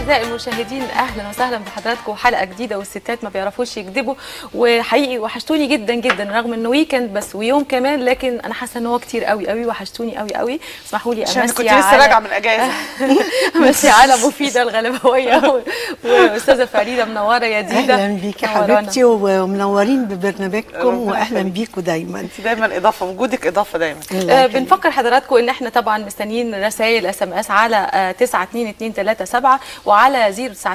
أعزائي المشاهدين أهلا وسهلا بحضراتكم حلقة جديدة والستات ما بيعرفوش يكذبوا وحقيقي وحشتوني جدا جدا رغم إنه ويكند بس ويوم كمان لكن أنا حاسة إن هو كتير قوي قوي وحشتوني قوي قوي اسمحوا لي عشان أمسي كنت لسه على- راجعه من اجازه أمسي على مفيدة الغلبوية وأستاذة فريدة منورة يا ديدا اهلا بيك يا منورانا. حبيبتي ومنورين ببرنامجكم واهلا بيكم دايما انت دايما اضافه وجودك اضافه دايما الله آه، يخليك. بنفكر حضراتكم ان احنا طبعا مستنيين رسائل اس ام اس على آه، 92237 وعلى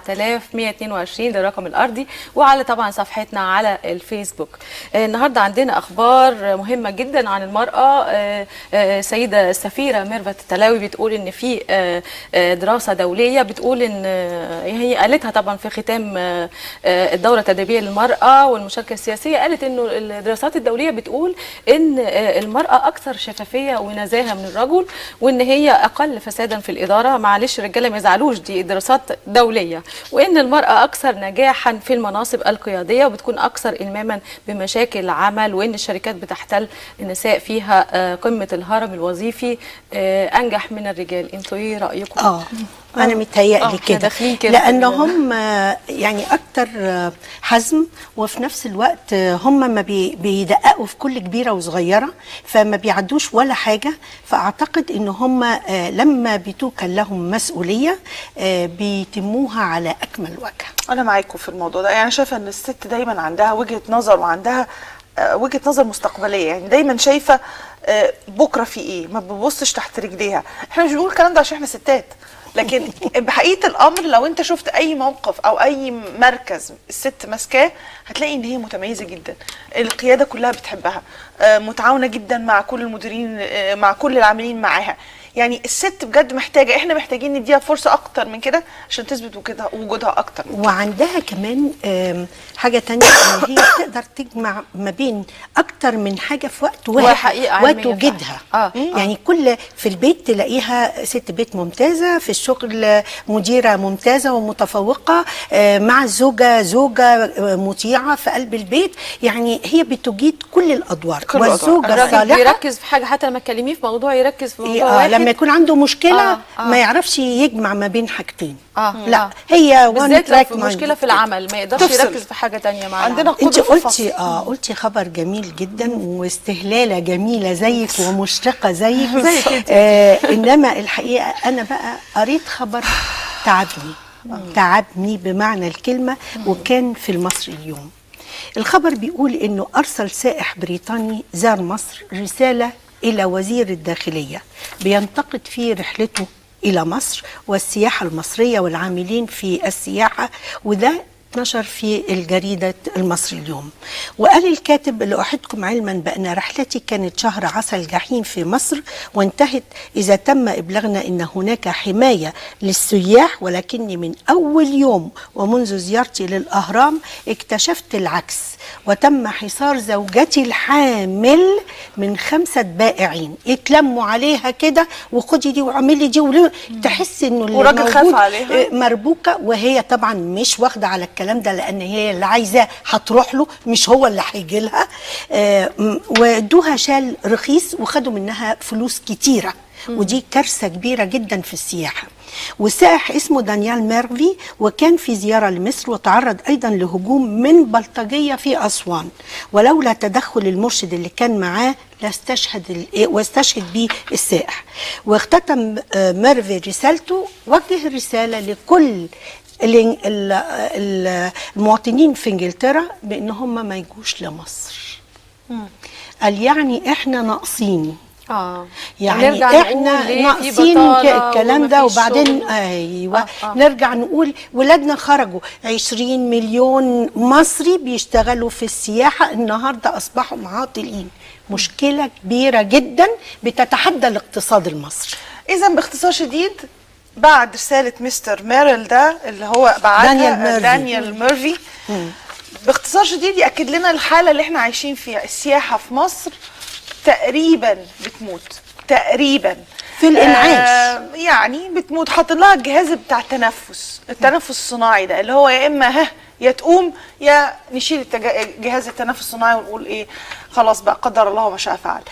09122 ده الرقم الارضي وعلى طبعا صفحتنا على الفيسبوك آه، النهارده عندنا اخبار مهمه جدا عن المراه آه، آه، سيده السفيره ميرفت التلاوي بتقول ان في آه، آه، دراسه دوليه بتقول ان آه، هي قالتها طبعا في ختام آه، آه، الدوره التدريبيه للمراه والمشاركه السياسيه قالت انه الدراسات الدوليه بتقول ان آه، المراه اكثر شفافيه ونزاهه من الرجل وان هي اقل فسادا في الاداره معلش الرجاله ما يزعلوش دي دراسات دوليه وان المراه اكثر نجاحا في المناصب القياديه وبتكون اكثر الماما بمشاكل العمل وان الشركات بتحتل النساء فيها آه، قمه الهرم الوظيفي آه، انجح من الرجال انتوا ايه رايكم اه انا آه، متهيألي إحنا كده داخلين كده لان في ال- هم آه، يعني اكتر آه، حزم وفي نفس الوقت آه، هم ما بي- بيدققوا في كل كبيره وصغيره فما بيعدوش ولا حاجه فاعتقد ان هم آه، لما بتوكل لهم مسؤوليه آه، بيتموها على اكمل وجه انا معاكم في الموضوع ده يعني شايفه ان الست دايما عندها وجهه نظر وعندها آه، وجهه نظر مستقبليه يعني دايما شايفه آه، بكره في ايه ما بتبصش تحت رجليها احنا مش بنقول الكلام ده عشان احنا ستات لكن بحقيقه الامر لو انت شفت اي موقف او اي مركز الست ماسكاه هتلاقي ان هي متميزه جدا القياده كلها بتحبها آه، متعاونه جدا مع كل المديرين آه، مع كل العاملين معاها يعني الست بجد محتاجه احنا محتاجين نديها فرصه اكتر من كده عشان تثبت وجودها وجودها اكتر وعندها كمان آم، حاجة تانية ان هي تقدر تجمع ما بين اكتر من حاجة في وقت واحد وحقيقة علمية وتوجدها فعلا. آه. يعني كل في البيت تلاقيها ست بيت ممتازة في الشغل مديرة ممتازة ومتفوقة آه، مع الزوجة زوجة آه، مطيعة في قلب البيت يعني هي بتجيد كل الادوار كل الأدوار. والزوجة الراجل الصالحة بيركز في حاجه حتى لما تكلميه في موضوع يركز في موضوع آه واحد لما يكون عنده مشكلة آه، آه. ما يعرفش يجمع ما بين حاجتين آه، لا آه. هي one بالذات لو track في mind. مشكله في العمل ما يقدرش تفصل. يركز في حاجه تانية مع عندنا العمل. انت قدرة في قلتي اه قلتي خبر جميل جدا واستهلاله جميله زيك ومشرقه زيك زيك انت. آه انما الحقيقه انا بقى قريت خبر تعبني تعبني بمعنى الكلمه وكان في المصري اليوم الخبر بيقول انه ارسل سائح بريطاني زار مصر رساله الى وزير الداخليه بينتقد فيه رحلته الى مصر والسياحه المصريه والعاملين في السياحه وده اتنشر في الجريدة المصري اليوم وقال الكاتب لأحدكم علما بأن رحلتي كانت شهر عسل الجحيم في مصر وانتهت إذا تم إبلاغنا أن هناك حماية للسياح ولكني من أول يوم ومنذ زيارتي للأهرام اكتشفت العكس وتم حصار زوجتي الحامل من خمسة بائعين يتلموا عليها كده وخدي دي واعملي دي وليه تحس انه اللي وراجل خاف موجود عليها. مربوكه وهي طبعا مش واخده على الكلام ده لان هي اللي عايزاه هتروح له مش هو اللي هيجي لها آه، م- وادوها شال رخيص وخدوا منها فلوس كتيره ودي كارثه كبيره جدا في السياحه والسائح اسمه دانيال ميرفي وكان في زياره لمصر وتعرض ايضا لهجوم من بلطجيه في اسوان ولولا تدخل المرشد اللي كان معاه لاستشهد ال- واستشهد به السائح واختتم آه، ميرفي رسالته وجه رساله لكل ال- ال- ال- المواطنين في انجلترا بان هم ما يجوش لمصر قال يعني احنا ناقصين اه يعني نرجع نقول احنا ليه في ناقصين بطالة الكلام ده ومفيش وبعدين شغل؟ ايوه آه، آه. نرجع نقول ولادنا خرجوا 20 مليون مصري بيشتغلوا في السياحه النهارده اصبحوا معاطلين مشكله كبيره جدا بتتحدى الاقتصاد المصري اذا باختصار شديد بعد رساله مستر ميرل ده اللي هو بعتها دانيال ميرفي. دانيال ميرفي باختصار شديد ياكد لنا الحاله اللي احنا عايشين فيها السياحه في مصر تقريبا بتموت تقريبا في الإنعاش. آه يعني بتموت حاطين لها الجهاز بتاع التنفس التنفس الصناعي ده اللي هو يا اما ها يا تقوم يا نشيل التج- جهاز التنفس الصناعي ونقول ايه خلاص بقى قدر الله ما شاء فعل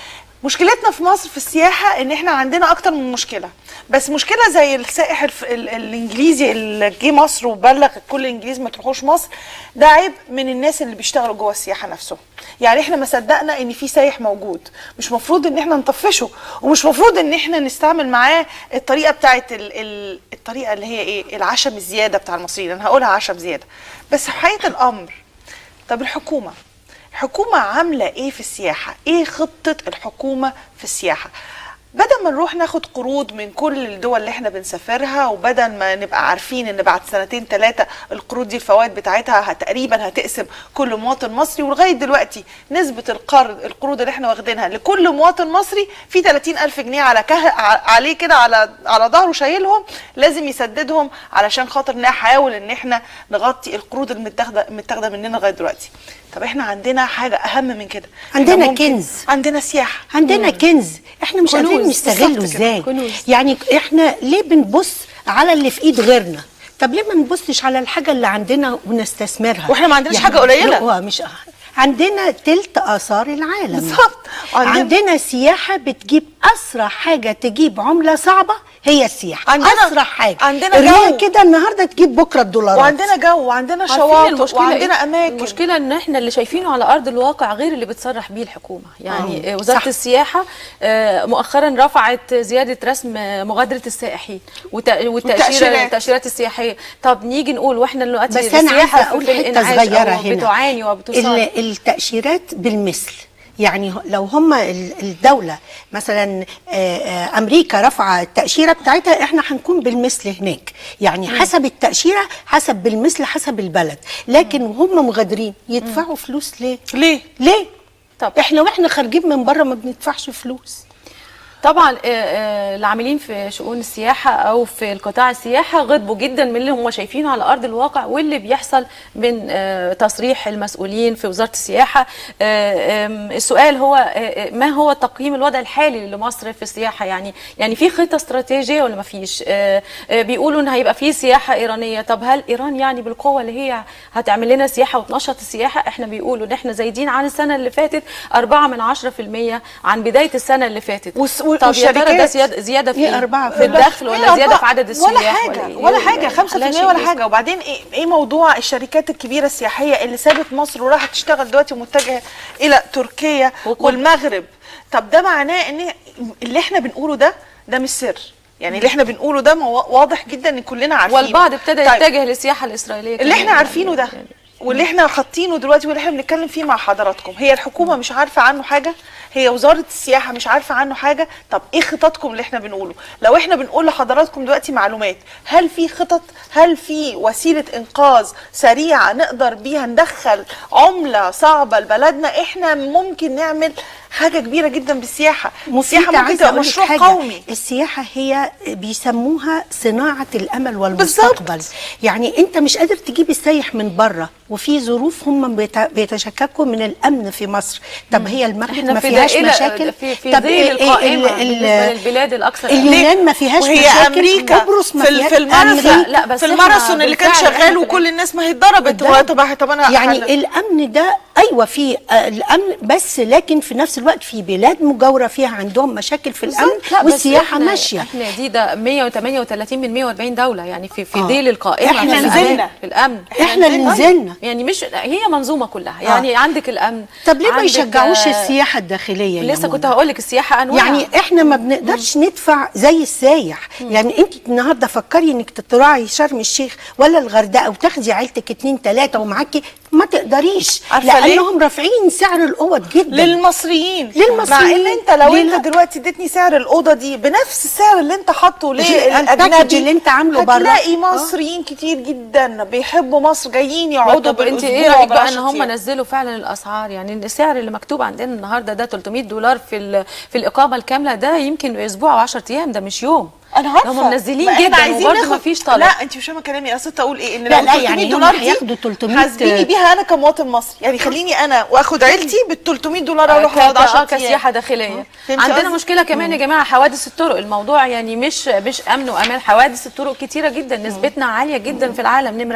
مشكلتنا في مصر في السياحه ان احنا عندنا اكتر من مشكله بس مشكله زي السائح الف... ال... الانجليزي اللي جه مصر وبلغ كل الانجليز ما تروحوش مصر ده عيب من الناس اللي بيشتغلوا جوه السياحه نفسهم يعني احنا ما صدقنا ان في سايح موجود مش مفروض ان احنا نطفشه ومش مفروض ان احنا نستعمل معاه الطريقه بتاعت ال... ال... الطريقه اللي هي ايه العشم الزياده بتاع المصريين انا هقولها عشم زياده بس في حقيقه الامر طب الحكومه الحكومة عاملة ايه في السياحة؟ ايه خطة الحكومة في السياحة؟ بدل ما نروح ناخد قروض من كل الدول اللي احنا بنسافرها وبدل ما نبقى عارفين ان بعد سنتين ثلاثة القروض دي الفوائد بتاعتها هت- تقريبا هتقسم كل مواطن مصري ولغاية دلوقتي نسبة القرض القروض اللي احنا واخدينها لكل مواطن مصري في 30 ألف جنيه على كه... ع- عليه كده على على ظهره شايلهم لازم يسددهم علشان خاطر نحاول ان احنا نغطي القروض المتاخده المتاخده مننا لغايه دلوقتي طب احنا عندنا حاجه اهم من كده إحنا عندنا ممكن- كنز. عندنا سياحه عندنا كنز احنا مش كنوز، عارفين نستغله بالظبط كده، ازاي كنوز. يعني احنا ليه بنبص على اللي في ايد غيرنا طب ليه ما نبصش على الحاجه اللي عندنا ونستثمرها واحنا ما عندناش حاجة قليلة. لا، هو مش عندنا تلت اثار العالم بالظبط. عندنا, عندنا- عندنا سياحه بتجيب اسرع حاجه تجيب عمله صعبه هي السياحه عندنا- اسرع حاجه عندنا الريال جو. كده النهارده تجيب بكره الدولارات وعندنا جو وعندنا عارفين شواطئ المشكلة وعندنا إيه؟ اماكن المشكله ان احنا اللي شايفينه على ارض الواقع غير اللي بتصرح بيه الحكومه يعني آه، آه. وزاره صح. السياحه آه، مؤخرا رفعت زياده رسم آه، مغادره السائحين وت- والتاشيره والتأشيرات. التاشيرات السياحيه طب نيجي نقول واحنا دلوقتي بس انا السياحة عايزه اقول في حته الإنعاش صغيره أو هنا بتعاني وبتصاب ال- التاشيرات بالمثل يعني لو هم ال- الدوله مثلا آه، آه، امريكا رفع التاشيره بتاعتها احنا هنكون بالمثل هناك يعني حسب التاشيره حسب بالمثل حسب البلد لكن وهم مغادرين يدفعوا فلوس ليه ليه ليه طب. احنا واحنا خارجين من بره ما بندفعش فلوس طبعا آه، آه، العاملين في شؤون السياحه او في القطاع السياحه غضبوا جدا من اللي هم شايفينه على ارض الواقع واللي بيحصل من آه، تصريح المسؤولين في وزاره السياحه آه، آم، السؤال هو آه، آه، ما هو تقييم الوضع الحالي لمصر في السياحه يعني يعني في خطه استراتيجيه ولا ما فيش آه، آه، بيقولوا ان هيبقى في سياحه ايرانيه طب هل ايران يعني بالقوه اللي هي هتعمل لنا سياحه وتنشط السياحه احنا بيقولوا ان احنا زايدين عن السنه اللي فاتت 4 من 10% عن بدايه السنه اللي فاتت والس- طب يا ترى ده والشركات؟ زياده زياده في إيه ايه؟ أربعة في الدخل هي ولا زياده أربعة- في عدد السياح ولا حاجه إيه؟ ولا حاجه 5% لا شيء ولا يذكر. حاجه وبعدين ايه ايه موضوع الشركات الكبيره السياحيه اللي سابت مصر وراحت تشتغل دلوقتي ومتجهه الى تركيا وكل- والمغرب طب ده معناه ان اللي احنا بنقوله ده ده مش سر يعني اللي احنا بنقوله ده مو- واضح جدا ان كلنا عارفينه والبعض ابتدى طيب. يتجه للسياحه الاسرائيليه اللي كمان احنا عارفينه ده يعني. واللي احنا حاطينه دلوقتي واللي احنا بنتكلم فيه مع حضراتكم هي الحكومه مش عارفه عنه حاجه هي وزاره السياحه مش عارفه عنه حاجه طب ايه خططكم اللي احنا بنقوله لو احنا بنقول لحضراتكم دلوقتي معلومات هل في خطط هل في وسيله انقاذ سريعه نقدر بيها ندخل عمله صعبه لبلدنا احنا ممكن نعمل حاجه كبيره جدا بالسياحه السياحه مفيدة ممكن عايزة تبقى أقول لك مشروع حاجة. قومي السياحة هي بيسموها صناعة الأمل والمستقبل يعني أنت مش قادر تجيب السايح من بره وفي ظروف هم بيت- بيتشككوا من الأمن في مصر طب هي المغرب احنا ما في فيهاش دائرة مشاكل في في طب ذيل إيه- إيه القائمه ال- ال- بالنسبه للبلاد الاكثر اليونان ما فيهاش وهي مشاكل امريكا قبرص ما في, ال- فيهاش في الماراثون أمريكا لا، بس في إحنا الماراثون اللي كان بالفعل إحنا شغال في وكل الناس ما هي اتضربت هو طب طب انا يعني هل- الامن ده ايوه في آه، الامن بس لكن في نفس الوقت في بلاد مجاوره فيها عندهم مشاكل في الامن لا، بس والسياحه إحنا- ماشيه احنا دي ده 138 من 140 دوله يعني في في آه. ذيل القائمه إحنا في الأمان، نزلنا. في الامن احنا اللي نزلنا يعني مش هي منظومه كلها يعني عندك الامن طب ليه ما عندك، يشجعوش آه، السياحه الداخليه يا لسه كنت منى؟ هقول لك السياحه انواع يعني احنا ما بنقدرش ندفع زي السايح يعني انت النهارده فكري انك تطلعي شرم الشيخ ولا الغردقه وتاخدي عيلتك اتنين تلاته ومعاكي ما تقدريش عارفة ليه؟ لانهم رافعين سعر الاوض جدا للمصريين للمصريين. مع ان انت لو ليه انت لا؟ دلوقتي اديتني سعر الاوضه دي بنفس السعر اللي انت حاطه الباكج للاجنبي اللي انت عامله بره. هتلاقي آه. مصريين كتير جدا بيحبوا مصر جايين يقعدوا طب انت ايه بالأسبوع رايك بقى ان بالعشر هم أيام. نزلوا فعلا الاسعار يعني السعر اللي مكتوب عندنا النهارده ده 300 دولار في ال- في الاقامه الكامله ده يمكن اسبوع و10 ايام ده مش يوم انا عارفه هم منزلين ما احنا جدا عايزين وبرضه ناخد- ما فيش طلب لا انت مش فاهمه كلامي انا قصدت اقول ايه ان لا، لو لا، 300 يعني هم دولار دي هياخدوا 300 حاسبيني بيها انا كمواطن مصري يعني خليني انا واخد عيلتي بال 300 دولار اروح اقعد 10 اه ايام كسياحه داخليه فهمتي عندنا قصدي؟ مشكله كمان يا جماعه حوادث الطرق الموضوع يعني مش مش امن وامان حوادث الطرق كتيره جدا نسبتنا عاليه جدا في العالم نمره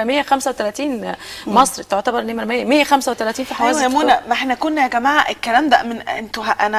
135 مصر تعتبر نمره 100 135 في حوادث ايوه يا الطرق منى ما احنا كنا يا جماعه الكلام ده من انتوا ه- انا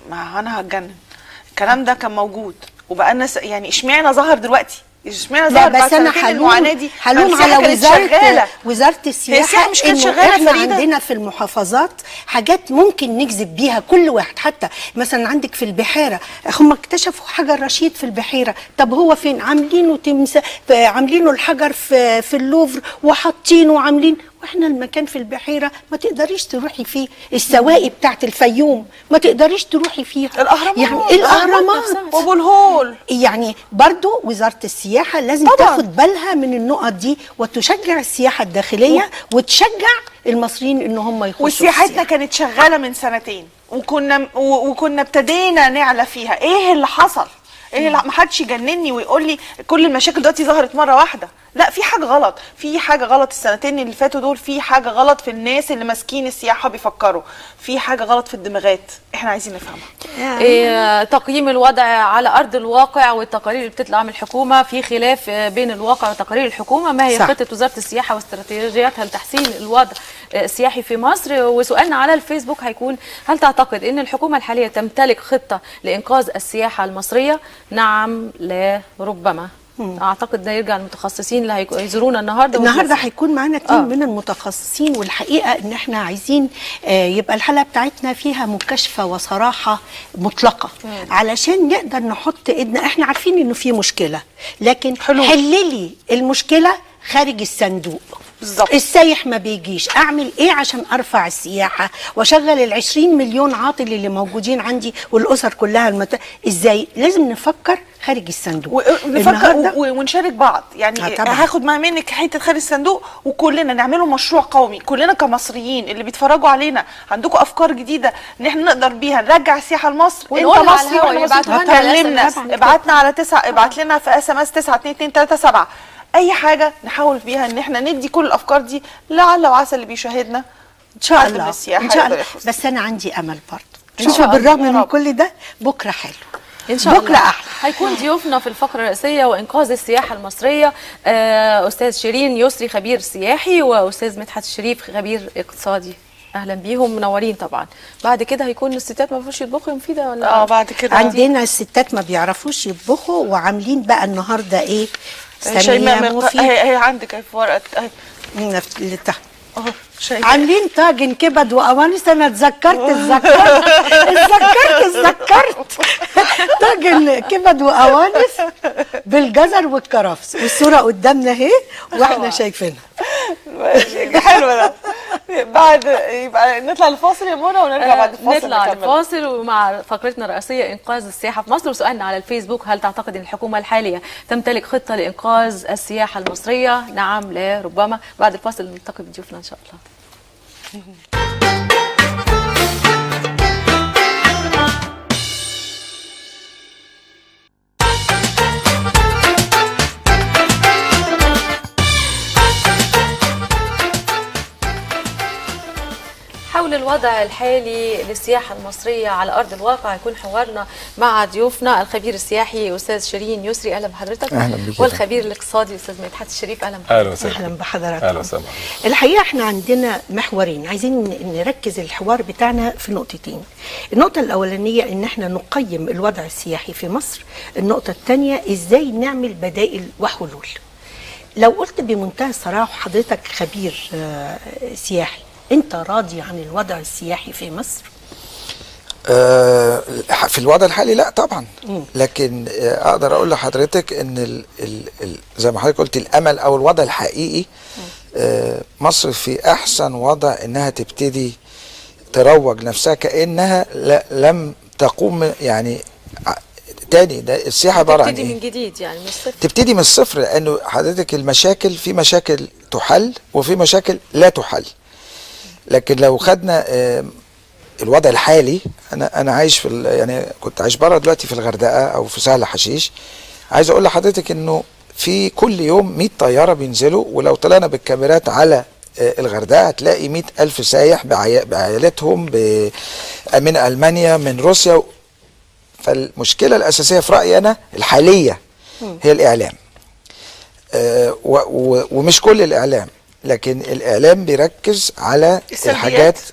ما انا هتجنن الكلام ده كان موجود وبقى لنا س- يعني اشمعنى ظهر دلوقتي اشمعنى لا ظهر بعد بس انا سنتين هلوم المعاناه دي هلوم ما السياحة على كانت وزاره شغالة. وزاره السياحة السياحه مش كانت إنه شغالة احنا فريدة؟ عندنا في المحافظات حاجات ممكن نجذب بيها كل واحد حتى مثلا عندك في البحيره هم اكتشفوا حجر رشيد في البحيره طب هو فين عاملينه تمس عاملينه الحجر في في اللوفر وحاطينه وعاملين واحنا المكان في البحيره ما تقدريش تروحي فيه السواقي بتاعت الفيوم ما تقدريش تروحي فيها الاهرامات يعني الاهرامات وابو الهول يعني برضو وزارة السياحة لازم طبعاً. تاخد بالها من النقط دي وتشجع السياحة الداخلية وتشجع المصريين ان هم يخشوا وسياحتنا السياحة. كانت شغاله من سنتين وكنا و- وكنا ابتدينا نعلى فيها ايه اللي حصل ايه اللي ما حدش يجنني ويقول لي كل المشاكل دلوقتي ظهرت مره واحده لا في حاجه غلط في حاجه غلط السنتين اللي فاتوا دول في حاجه غلط في الناس اللي ماسكين السياحه بيفكروا في حاجه غلط في الدماغات احنا عايزين نفهمها إيه تقييم الوضع على ارض الواقع والتقارير اللي بتطلع من الحكومه في خلاف آه، بين الواقع وتقارير الحكومه ما هي صح. خطه وزاره السياحه واستراتيجياتها لتحسين الوضع آه، السياحي في مصر وسؤالنا على الفيسبوك هيكون هل تعتقد ان الحكومه الحاليه تمتلك خطه لانقاذ السياحه المصريه نعم لا ربما اعتقد ده يرجع للمتخصصين اللي هيكو- هيزورونا النهارده النهارده ونشوف. هيكون معانا اتنين آه. من المتخصصين والحقيقه ان احنا عايزين آه، يبقى الحلقه بتاعتنا فيها مكاشفه وصراحه مطلقه علشان نقدر نحط ايدنا احنا عارفين انه في مشكله لكن حلول. حللي المشكله خارج الصندوق بالظبط. السايح ما بيجيش اعمل ايه عشان ارفع السياحه واشغل ال 20 مليون عاطل اللي موجودين عندي والاسر كلها المت... ازاي لازم نفكر خارج الصندوق ونفكر النهاردة- و- ونشارك بعض يعني آه طبعاً. هاخد مع منك حته خارج الصندوق وكلنا نعمله مشروع قومي كلنا كمصريين اللي بيتفرجوا علينا عندكم افكار جديده ان احنا نقدر بيها نرجع السياحه لمصر ونقولها انت على مصري الهوا، وانا مصري يبعتوها لنا على كلمنا SMS. ابعتنا على تسعة ابعت لنا في اس ام اس 92237 اي حاجه نحاول بيها ان احنا ندي كل الافكار دي لعل وعسى اللي بيشاهدنا ان شاء حد من الله السياحة ان شاء يقدر الله يخلص. بس انا عندي امل برضه إن شوفوا شاء الله. بالرغم يا من رب. كل ده بكره حلو ان شاء بكره الله احلى هيكون ضيوفنا في الفقره الرئيسيه وانقاذ السياحه المصريه آه، استاذ شيرين يسري خبير سياحي واستاذ مدحت الشريف خبير اقتصادي اهلا بيهم منورين طبعا بعد كده هيكون الستات ما فيش يطبخوا مفيده ولا اه بعد كده عندنا الستات ما بيعرفوش يطبخوا وعاملين بقى النهارده ايه شيماء استني يا من- موفي هي هي عندك أهي في ورقه أهي. نف- اللي تحت اهو شايفة. عاملين طاجن كبد وقوانص انا اتذكرت اتذكرت اتذكرت اتذكرت طاجن كبد وقوانص بالجزر والكرفس والصوره قدامنا اهي واحنا شايفينها ماشي، حلو ده بعد يبقى نطلع الفاصل يا منى ونرجع بعد الفاصل نطلع نكمل. الفاصل ومع فقرتنا الرئيسيه انقاذ السياحه في مصر وسؤالنا على الفيسبوك هل تعتقد ان الحكومه الحاليه تمتلك خطه لانقاذ السياحه المصريه نعم لا ربما بعد الفاصل نلتقي بضيوفنا ان شاء الله حول الوضع الحالي للسياحة المصرية على أرض الواقع يكون حوارنا مع ضيوفنا الخبير السياحي أستاذ شيرين يسري أهلا بحضرتك أهلا بك. والخبير الاقتصادي أستاذ مدحت الشريف أهلا بحضرتك اهلا وسهلا اهلا بحضراتكم اهلا وسهلا الحقيقه احنا عندنا محورين عايزين نركز الحوار بتاعنا في نقطتين النقطه الاولانيه ان احنا نقيم الوضع السياحي في مصر النقطه الثانيه ازاي نعمل بدائل وحلول لو قلت بمنتهى الصراحه حضرتك خبير آه، سياحي انت راضي عن الوضع السياحي في مصر آه، في الوضع الحالي لا طبعا لكن آه، اقدر اقول لحضرتك ان ال ال ال زي ما حضرتك قلت الامل او الوضع الحقيقي آه، مصر في احسن وضع انها تبتدي تروج نفسها كانها لا لم تقوم يعني ع- تاني ده السياحه عباره عن تبتدي من ايه؟ جديد يعني مش صفر تبتدي من الصفر لانه حضرتك المشاكل في مشاكل تحل وفي مشاكل لا تحل لكن لو خدنا آم، الوضع الحالي انا انا عايش في ال- يعني كنت عايش بره دلوقتي في الغردقه او في سهل حشيش عايز اقول لحضرتك انه في كل يوم 100 طياره بينزلوا ولو طلعنا بالكاميرات على آه، الغردقه هتلاقي 100 الف سايح بعي- بعائلتهم ب- من المانيا من روسيا فالمشكله الاساسيه في رايي انا الحاليه هي الاعلام آه، و- و- ومش كل الاعلام لكن الاعلام بيركز على السلبيات. الحاجات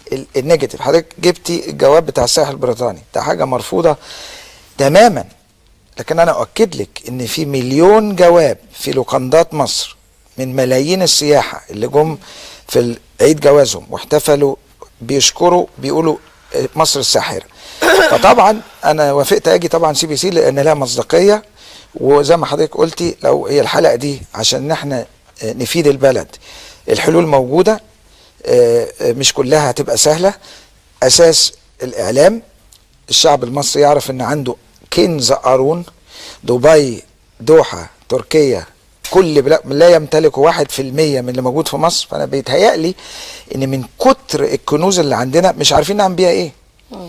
ال- النيجاتيف حضرتك جبتي الجواب بتاع السائح البريطاني ده حاجه مرفوضه تماما لكن انا اؤكد لك ان في مليون جواب في لوكندات مصر من ملايين السياحه اللي جم في ال- عيد جوازهم واحتفلوا بيشكروا بيقولوا آه، مصر الساحره فطبعا انا وافقت اجي طبعا سي بي سي لان لها مصداقيه وزي ما حضرتك قلتي لو هي الحلقه دي عشان ان احنا آه، نفيد البلد الحلول موجوده آه، آه، مش كلها هتبقى سهله اساس الاعلام الشعب المصري يعرف ان عنده كنز قارون دبي دوحة تركيا كل بلاد لا يمتلك واحد في المية من اللي موجود في مصر فأنا بيتهيألي إن من كتر الكنوز اللي عندنا مش عارفين نعمل بيها إيه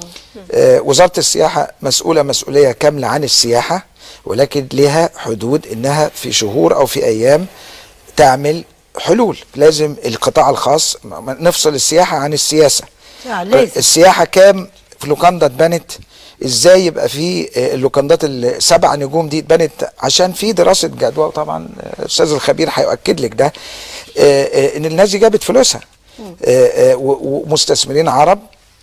آه وزارة السياحة مسؤولة مسؤولية كاملة عن السياحة ولكن لها حدود إنها في شهور أو في أيام تعمل حلول لازم القطاع الخاص م- م- نفصل السياحة عن السياسة آه، لازم. السياحه كام في لوكاندا اتبنت ازاي يبقى في آه، اللوكاندات السبع نجوم دي اتبنت عشان في دراسه جدوى وطبعا آه، الاستاذ الخبير هيؤكد لك ده آه، آه، ان الناس دي جابت فلوسها آه، آه، و- ومستثمرين عرب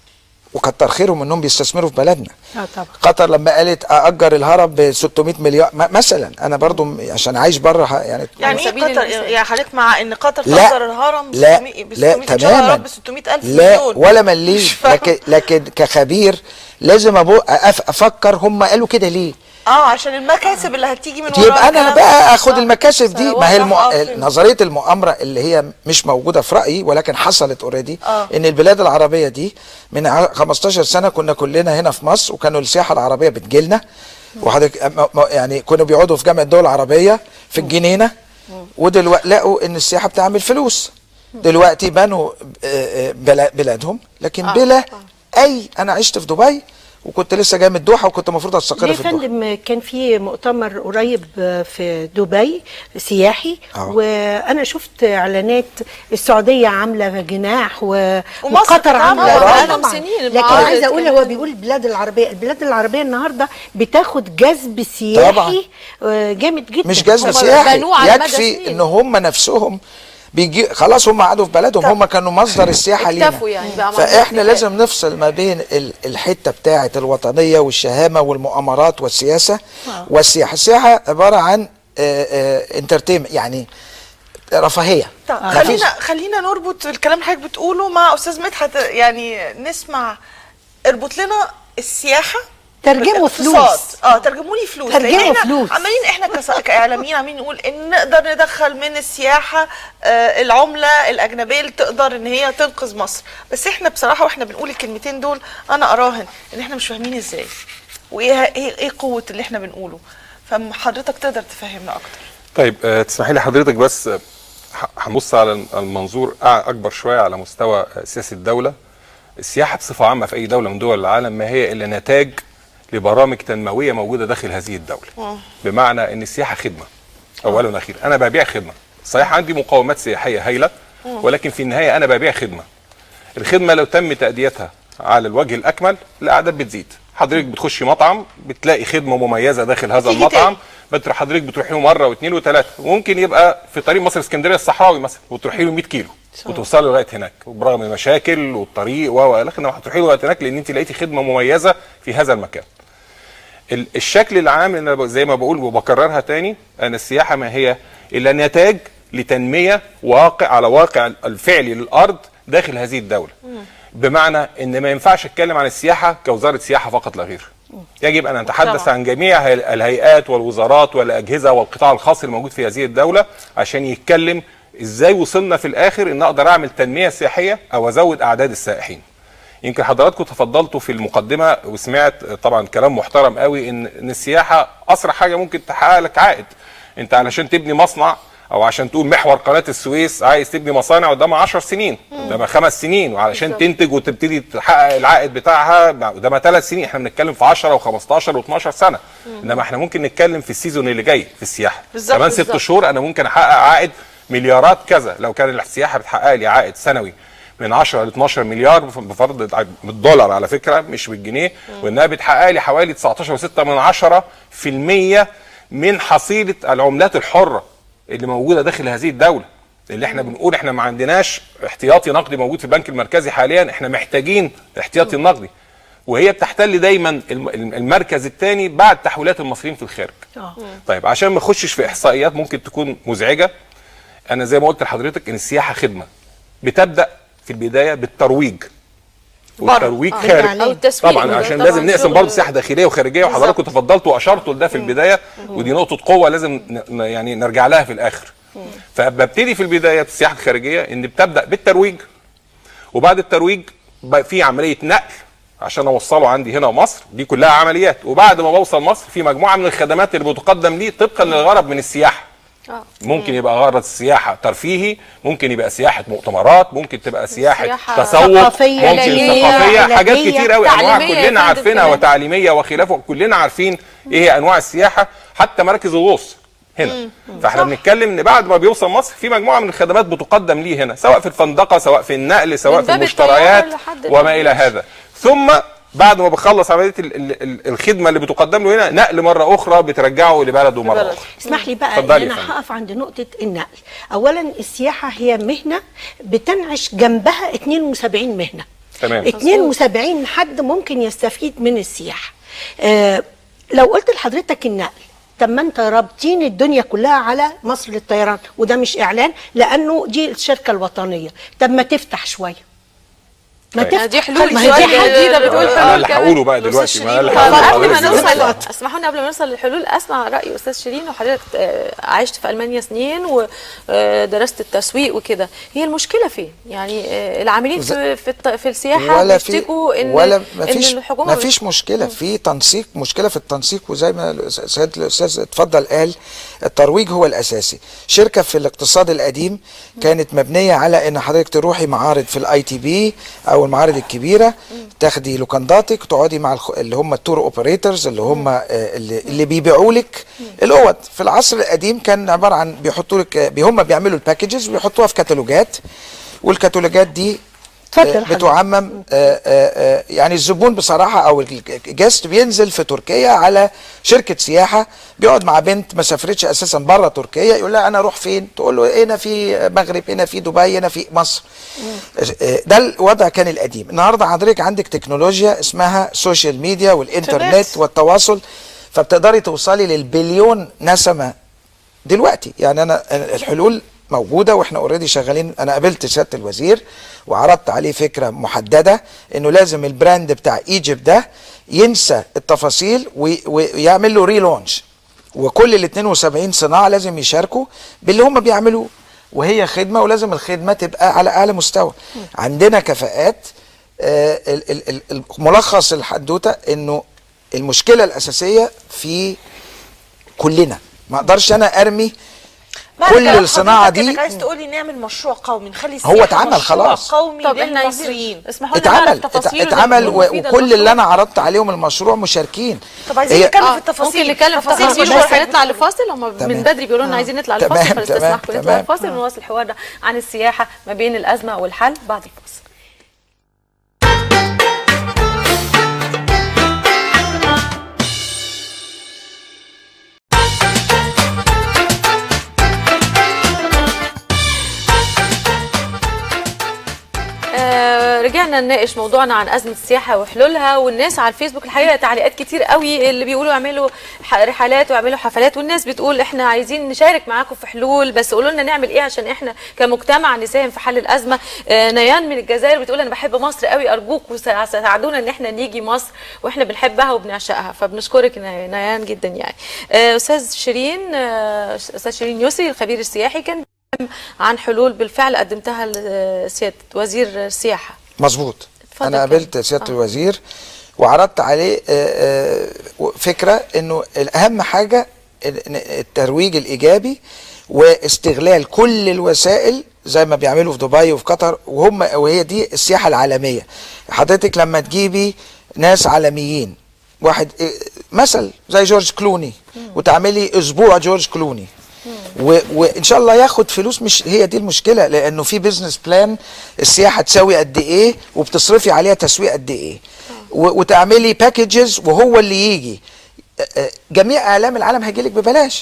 وكتر خيرهم انهم بيستثمروا في بلدنا اه طبعا قطر لما قالت اجر الهرم ب 600 مليار م- مثلا انا برضو م- عشان عايش بره ه- يعني يعني على ايه سبيل قطر المثال. يعني حضرتك مع ان قطر لا تأجر الهرم ب لا 600 ب لا 600 إن شاء الله تماما ب 600 ألف لا مليون ولا مليم مش فاهمة. لكن لكن كخبير لازم أبو أف افكر هم قالوا كده ليه اه عشان المكاسب اللي هتيجي من ورا يبقى انا الكلام بقى ده. اخد آه. المكاسب دي ما هي الم... واضح، آه، فهمت. نظريه المؤامره اللي هي مش موجوده في رايي ولكن حصلت اوريدي آه. ان البلاد العربيه دي من ع- 15 سنه كنا كلنا هنا في مصر وكانوا السياحه العربيه بتجيلنا وحضرتك م- م- يعني كانوا بيقعدوا في جامعه الدول العربيه في الجنينه ودلوقتي لقوا ان السياحه بتعمل فلوس دلوقتي بنوا آه، آه، بلا- بلادهم لكن بلا اي انا عشت في دبي وكنت لسه جاي من الدوحه وكنت المفروض استقر يا في الدوحه فندم كان في مؤتمر قريب في دبي سياحي آه. وانا شفت اعلانات السعوديه عامله جناح و... ومصر وقطر كانت عامله عاملة آه بقالهم طبعاً. سنين لكن المعارض عايزه اقول كمان. هو بيقول البلاد العربيه البلاد العربيه النهارده بتاخد جذب سياحي طبعاً. آه، جامد جدا مش جذب هم سياحي بنوه على مدى يكفي سنين. ان هم نفسهم بيجي خلاص هم قعدوا في بلدهم هم كانوا مصدر السياحه لينا اكتفوا يعني بقى عندهم فاحنا اكتفاء. لازم نفصل ما بين ال- الحته بتاعه الوطنيه والشهامه والمؤامرات والسياسه والسياحه السياحه عباره عن انترتينمنت يعني رفاهيه طب مفيش- خلينا خلينا نربط الكلام اللي حضرتك بتقوله مع استاذ مدحت يعني نسمع اربط لنا السياحه ترجموا بالاقتصاد. فلوس. اه ترجموا لي فلوس ترجموا لأن إحنا فلوس. عمالين احنا كص- كاعلاميين عمالين نقول ان نقدر ندخل من السياحه آه العمله الاجنبيه اللي تقدر ان هي تنقذ مصر بس احنا بصراحه واحنا بنقول الكلمتين دول انا اراهن ان احنا مش فاهمين ازاي وايه ايه ايه قوه اللي احنا بنقوله فحضرتك تقدر تفهمنا اكتر طيب آه، تسمحي لي حضرتك بس آه، ه- هنبص على المنظور أع- اكبر شويه على مستوى آه، سياسه الدوله السياحه بصفه عامه في اي دوله من دول العالم ما هي الا نتاج لبرامج تنمويه موجوده داخل هذه الدوله بمعنى ان السياحه خدمه اولا واخيرا انا ببيع خدمه صحيح عندي مقومات سياحيه هايله ولكن في النهايه انا ببيع خدمه الخدمه لو تم تاديتها على الوجه الاكمل الاعداد بتزيد حضرتك بتخشي مطعم بتلاقي خدمه مميزه داخل هذا تيجي المطعم بتروح حضرتك بتروحي له مره واثنين وثلاثه وممكن يبقى في طريق مصر اسكندريه الصحراوي مثلا وتروحي له 100 كيلو وتوصلي لغايه هناك وبرغم المشاكل والطريق و و لكن هتروحي له لغايه هناك لان انت لقيتي خدمه مميزه في هذا المكان ال- الشكل العام اللي انا ب- زي ما بقول وبكررها تاني ان السياحه ما هي الا نتاج لتنميه واقع على واقع الفعلي للارض داخل هذه الدوله بمعنى ان ما ينفعش اتكلم عن السياحه كوزاره سياحه فقط لا غير يجب ان نتحدث طبعاً. عن جميع هي- الهيئات والوزارات والاجهزه والقطاع الخاص الموجود في هذه الدوله عشان يتكلم ازاي وصلنا في الاخر ان اقدر اعمل تنميه سياحيه او ازود اعداد السائحين يمكن حضراتكم تفضلتوا في المقدمه وسمعت طبعا كلام محترم قوي ان ان السياحه اسرع حاجه ممكن تحقق لك عائد انت علشان تبني مصنع او عشان تقول محور قناه السويس عايز تبني مصانع قدامها 10 سنين قدامها خمس سنين وعلشان بالظبط. تنتج وتبتدي تحقق العائد بتاعها قدامها ثلاث سنين احنا بنتكلم في 10 و15 و12 سنه انما احنا ممكن نتكلم في السيزون اللي جاي في السياحه بالظبط، كمان ست بالظبط. شهور انا ممكن احقق عائد مليارات كذا لو كان السياحه بتحقق لي عائد سنوي من 10 ل 12 مليار بفرض بالدولار على فكره مش بالجنيه وانها بتحقق لي حوالي 19.6 من 10 في المية من حصيله العملات الحره اللي موجوده داخل هذه الدوله اللي احنا بنقول احنا ما عندناش احتياطي نقدي موجود في البنك المركزي حاليا احنا محتاجين احتياطي النقدي وهي بتحتل دايما الم- المركز الثاني بعد تحويلات المصريين في الخارج آه. طيب عشان ما نخشش في احصائيات ممكن تكون مزعجه انا زي ما قلت لحضرتك ان السياحه خدمه بتبدا في البدايه بالترويج والترويج آه. خارج بالإعلان. أو التسويق طبعا وده عشان طبعاً لازم نقسم شغل- برضه سياحه داخليه وخارجيه وحضراتكم تفضلتوا واشرتوا لده في البدايه ودي نقطه قوه لازم ن- ن- يعني نرجع لها في الاخر فببتدي في البدايه في السياحه الخارجيه ان بتبدا بالترويج وبعد الترويج بقى في عمليه نقل عشان اوصله عندي هنا مصر دي كلها عمليات وبعد ما بوصل مصر في مجموعه من الخدمات اللي بتقدم لي طبقا للغرض من السياحه آه. ممكن يبقى غرض السياحه ترفيهي ممكن يبقى سياحه مؤتمرات ممكن تبقى سياحه سياحة تسوق ثقافية، ممكن علاجية، ثقافيه حاجات علاجية، كتير قوي انواع تعليمية يا كلنا فندم عارفينها كمان. وتعليميه وخلافه كلنا عارفين ايه هي انواع السياحه حتى مراكز الغوص هنا فاحنا بنتكلم ان بعد ما بيوصل مصر في مجموعه من الخدمات بتقدم ليه هنا سواء في الفندقه سواء في النقل سواء من في باب المشتريات الطيارة لحد وما الى هذا ثم بعد ما بخلص عمليه ال- ال- ال- الخدمه اللي بتقدم له هنا نقل مره اخرى بترجعه لبلده مره لبلده. اخرى اسمح لي بقى اتفضلي ان يا انا فندم. هقف عند نقطه النقل اولا السياحه هي مهنه بتنعش جنبها 72 مهنه تمام. 72 حد ممكن يستفيد من السياحه آه لو قلت لحضرتك النقل طب ما انت رابطين الدنيا كلها على مصر للطيران وده مش اعلان لانه دي الشركه الوطنيه طب ما تفتح شويه ما طيب. تفتح دي حلول ما هي دي سؤال حل جديدة بتقول أنا حلول اللي كمان. هقوله بقى دلوقتي ما أنا اللي طب هقوله قبل ما لحضرتك نوصل دلوقتي. اسمحوا لنا قبل ما نوصل للحلول اسمع راي استاذ شيرين وحضرتك آه، عشت في المانيا سنين ودرست التسويق وكده هي المشكله فين يعني آه، العاملين في في, الت- في السياحه ولا في بيشتكوا ان ولا ما ان فيش الحكومه ما فيش مشكله في تنسيق مشكله في التنسيق وزي ما الأستاذ الاستاذ اتفضل قال الترويج هو الاساسي شركه في الاقتصاد القديم كانت مبنيه على ان حضرتك تروحي معارض في الاي تي بي او المعارض الكبيره تاخدي لوكانداتك تقعدي مع الخ... اللي هم التور اوبريتورز اللي هم آه، اللي, اللي بيبيعوا لك الاوض في العصر القديم كان عباره عن بيحطوا لك آه، هم بيعملوا الباكجز ويحطوها في كتالوجات والكتالوجات دي اتفضل آه، حضرتك. بتعمم آه، آه، آه، يعني الزبون بصراحه او الجست بينزل في تركيا على شركه سياحه بيقعد مع بنت ما سافرتش اساسا بره تركيا يقول لها انا اروح فين تقول له هنا في مغرب هنا في دبي هنا في مصر آه، ده الوضع كان القديم النهارده حضرتك عندك تكنولوجيا اسمها سوشيال ميديا والانترنت إنترنت. والتواصل فبتقدري توصلي للبليون نسمه دلوقتي يعني انا أنا الحلول موجوده واحنا اوريدي شغالين انا قابلت سياده الوزير وعرضت عليه فكره محدده انه لازم البراند بتاع ايجيبت ده ينسى التفاصيل وي- ويعمل له ريلونش وكل ال 72 صناعه لازم يشاركوا باللي هم بيعملوه وهي خدمه ولازم الخدمه تبقى على اعلى مستوى عندنا كفاءات آه، ال- ال- ال- ال- ملخص الحدوته انه المشكله الاساسيه في كلنا ما اقدرش انا ارمي معنى كل كلام الصناعه حضرتك دي انك عايز تقولي نعمل مشروع قومي نخلي هو السياحة اتعمل مشروع خلاص. قومي طب احنا عايزين للمصريين اسمحوا لنا نعرف اتعمل تفاصيله ات- اتعمل و- مفيدة وكل اللي للمشروع. انا عرضت عليهم المشروع مشاركين طب عايزين هي- نتكلم آه، في التفاصيل ممكن نتكلم في تفاصيل تفاصيل المشروع المشروع هنطلع لفاصل هم من تمام. بدري بيقولوا لنا عايزين نطلع تمام، لفاصل فالاستسمح تمام، نطلع تمام. لفاصل ونواصل الحوار ده عن السياحه ما بين الازمه والحل بعد الفاصل آه، رجعنا نناقش موضوعنا عن ازمه السياحه وحلولها والناس على الفيسبوك الحقيقه تعليقات كتير قوي اللي بيقولوا اعملوا ح- رحلات واعملوا حفلات والناس بتقول احنا عايزين نشارك معاكم في حلول بس قولوا لنا نعمل ايه عشان احنا كمجتمع نساهم في حل الازمه آه، نيان من الجزائر بتقول انا بحب مصر قوي ارجوكم سا- ساعدونا ان احنا نيجي مصر واحنا بنحبها وبنعشقها فبنشكرك ني- نيان جدا يعني آه، استاذ شيرين آه، استاذ شيرين يسري الخبير السياحي كان عن حلول بالفعل قدمتها لسياده وزير السياحه مظبوط اتفضل انا كده. قابلت سياده آه. الوزير وعرضت عليه آه، آه، فكره انه الاهم حاجه ال- إن الترويج الايجابي واستغلال كل الوسائل زي ما بيعملوا في دبي وفي قطر وهم وهي دي السياحه العالميه حضرتك لما تجيبي ناس عالميين واحد آه، مثل زي جورج كلوني وتعملي اسبوع جورج كلوني و... وان شاء الله ياخد فلوس مش هي دي المشكله لانه في بيزنس بلان السياحه تساوي قد ايه وبتصرفي عليها تسويق قد ايه و... وتعملي باكجز وهو اللي يجي آه، آه، جميع اعلام العالم هيجي لك ببلاش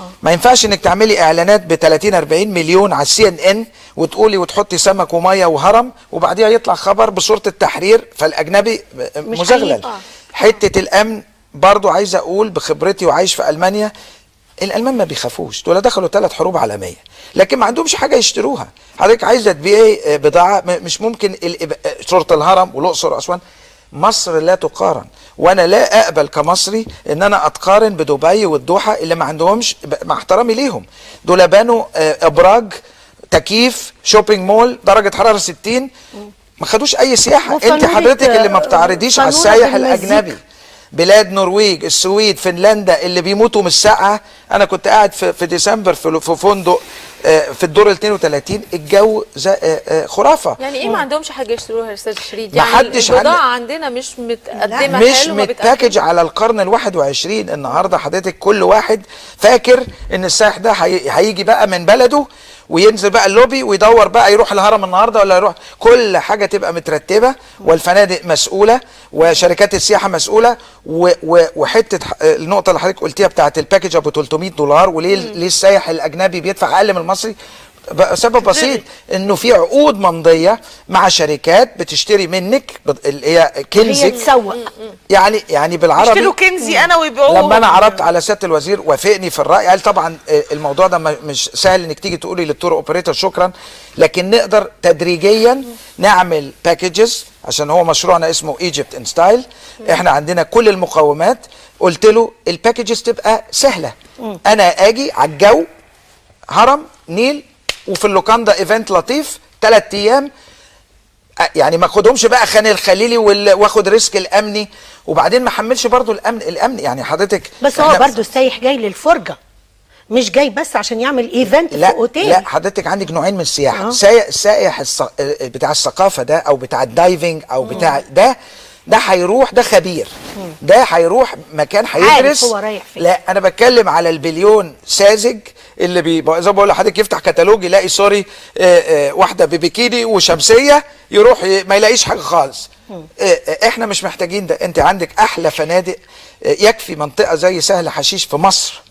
ما ينفعش انك تعملي اعلانات ب 30 40 مليون على السي ان ان وتقولي وتحطي سمك وميه وهرم وبعديها يطلع خبر بصوره التحرير فالاجنبي مش مزغلل حقيقي. آه. حته الامن برضو عايز اقول بخبرتي وعايش في المانيا الالمان ما بيخافوش دول دخلوا ثلاث حروب عالميه لكن ما عندهمش حاجه يشتروها حضرتك عايزه تبيعي آه، بضاعه م- مش ممكن ال- آه، شرطه الهرم والاقصر واسوان مصر لا تقارن وانا لا اقبل كمصري ان انا اتقارن بدبي والدوحه اللي ما عندهمش ب- مع احترامي ليهم دول بنوا آه، ابراج تكييف شوبينج مول درجه حراره 60 ما خدوش اي سياحه انت وفنادق، حضرتك اللي ما آه، بتعرضيش على قانونة السايح بالمزيكا. الاجنبي بلاد نرويج السويد فنلندا اللي بيموتوا من السقعه انا كنت قاعد في, في ديسمبر في, في فندق آه، في الدور ال 32 الجو زي- آه، آه، خرافه يعني ايه ما عندهمش حاجه يشتروها يا استاذ شريد ما يعني حدش البضاعه عند- عندنا مش متقدمه مش حلو ما متباكج بتقدم- على القرن ال 21 النهارده حضرتك كل واحد فاكر ان السائح ده هي- هيجي بقى من بلده وينزل بقى اللوبي ويدور بقى يروح الهرم النهارده ولا يروح كل حاجه تبقى مترتبه والفنادق مسؤوله وشركات السياحه مسؤوله و و وحته ح- النقطه اللي حضرتك قلتيها بتاعت الباكج ابو 300 دولار وليه ليه السائح الاجنبي بيدفع اقل من المصري ب- سبب بسيط انه في عقود ممضيه مع شركات بتشتري منك بت- اللي هي هي كنزك تسوق يعني يعني بالعربي يشتروا كنزي انا ويبيعوه لما انا عرضت على سياده الوزير وافقني في الراي قال طبعا آه، الموضوع ده ما- مش سهل انك تيجي تقولي للتور اوبريتور شكرا لكن نقدر تدريجيا نعمل باكجز عشان هو مشروعنا اسمه ايجيبت ان ستايل احنا عندنا كل المقومات قلت له الباكجز تبقى سهله انا اجي على الجو هرم نيل وفي اللوكاندا ايفنت لطيف ثلاث ايام أ- يعني ما اخدهمش بقى خان الخليلي وال- واخد ريسك الامني وبعدين ما احملش برضو الامن الامن يعني حضرتك بس هو إحنا- برضو السايح جاي للفرجه مش جاي بس عشان يعمل ايفنت في لا اوتيل لا حضرتك عندك نوعين من السياحه آه. سايح السائح الص... بتاع الثقافه ده او بتاع الدايفنج او بتاع ده ده هيروح ده خبير ده هيروح مكان هيدرس هو رايح فين. لا انا بتكلم على البليون ساذج اللي بي... زي ما بقول لحضرتك يفتح كتالوج يلاقي سوري آه، آه، واحده ببيكيني وشمسيه يروح ي... ما يلاقيش حاجه خالص آه، آه، احنا مش محتاجين ده انت عندك احلى فنادق آه، يكفي منطقه زي سهل حشيش في مصر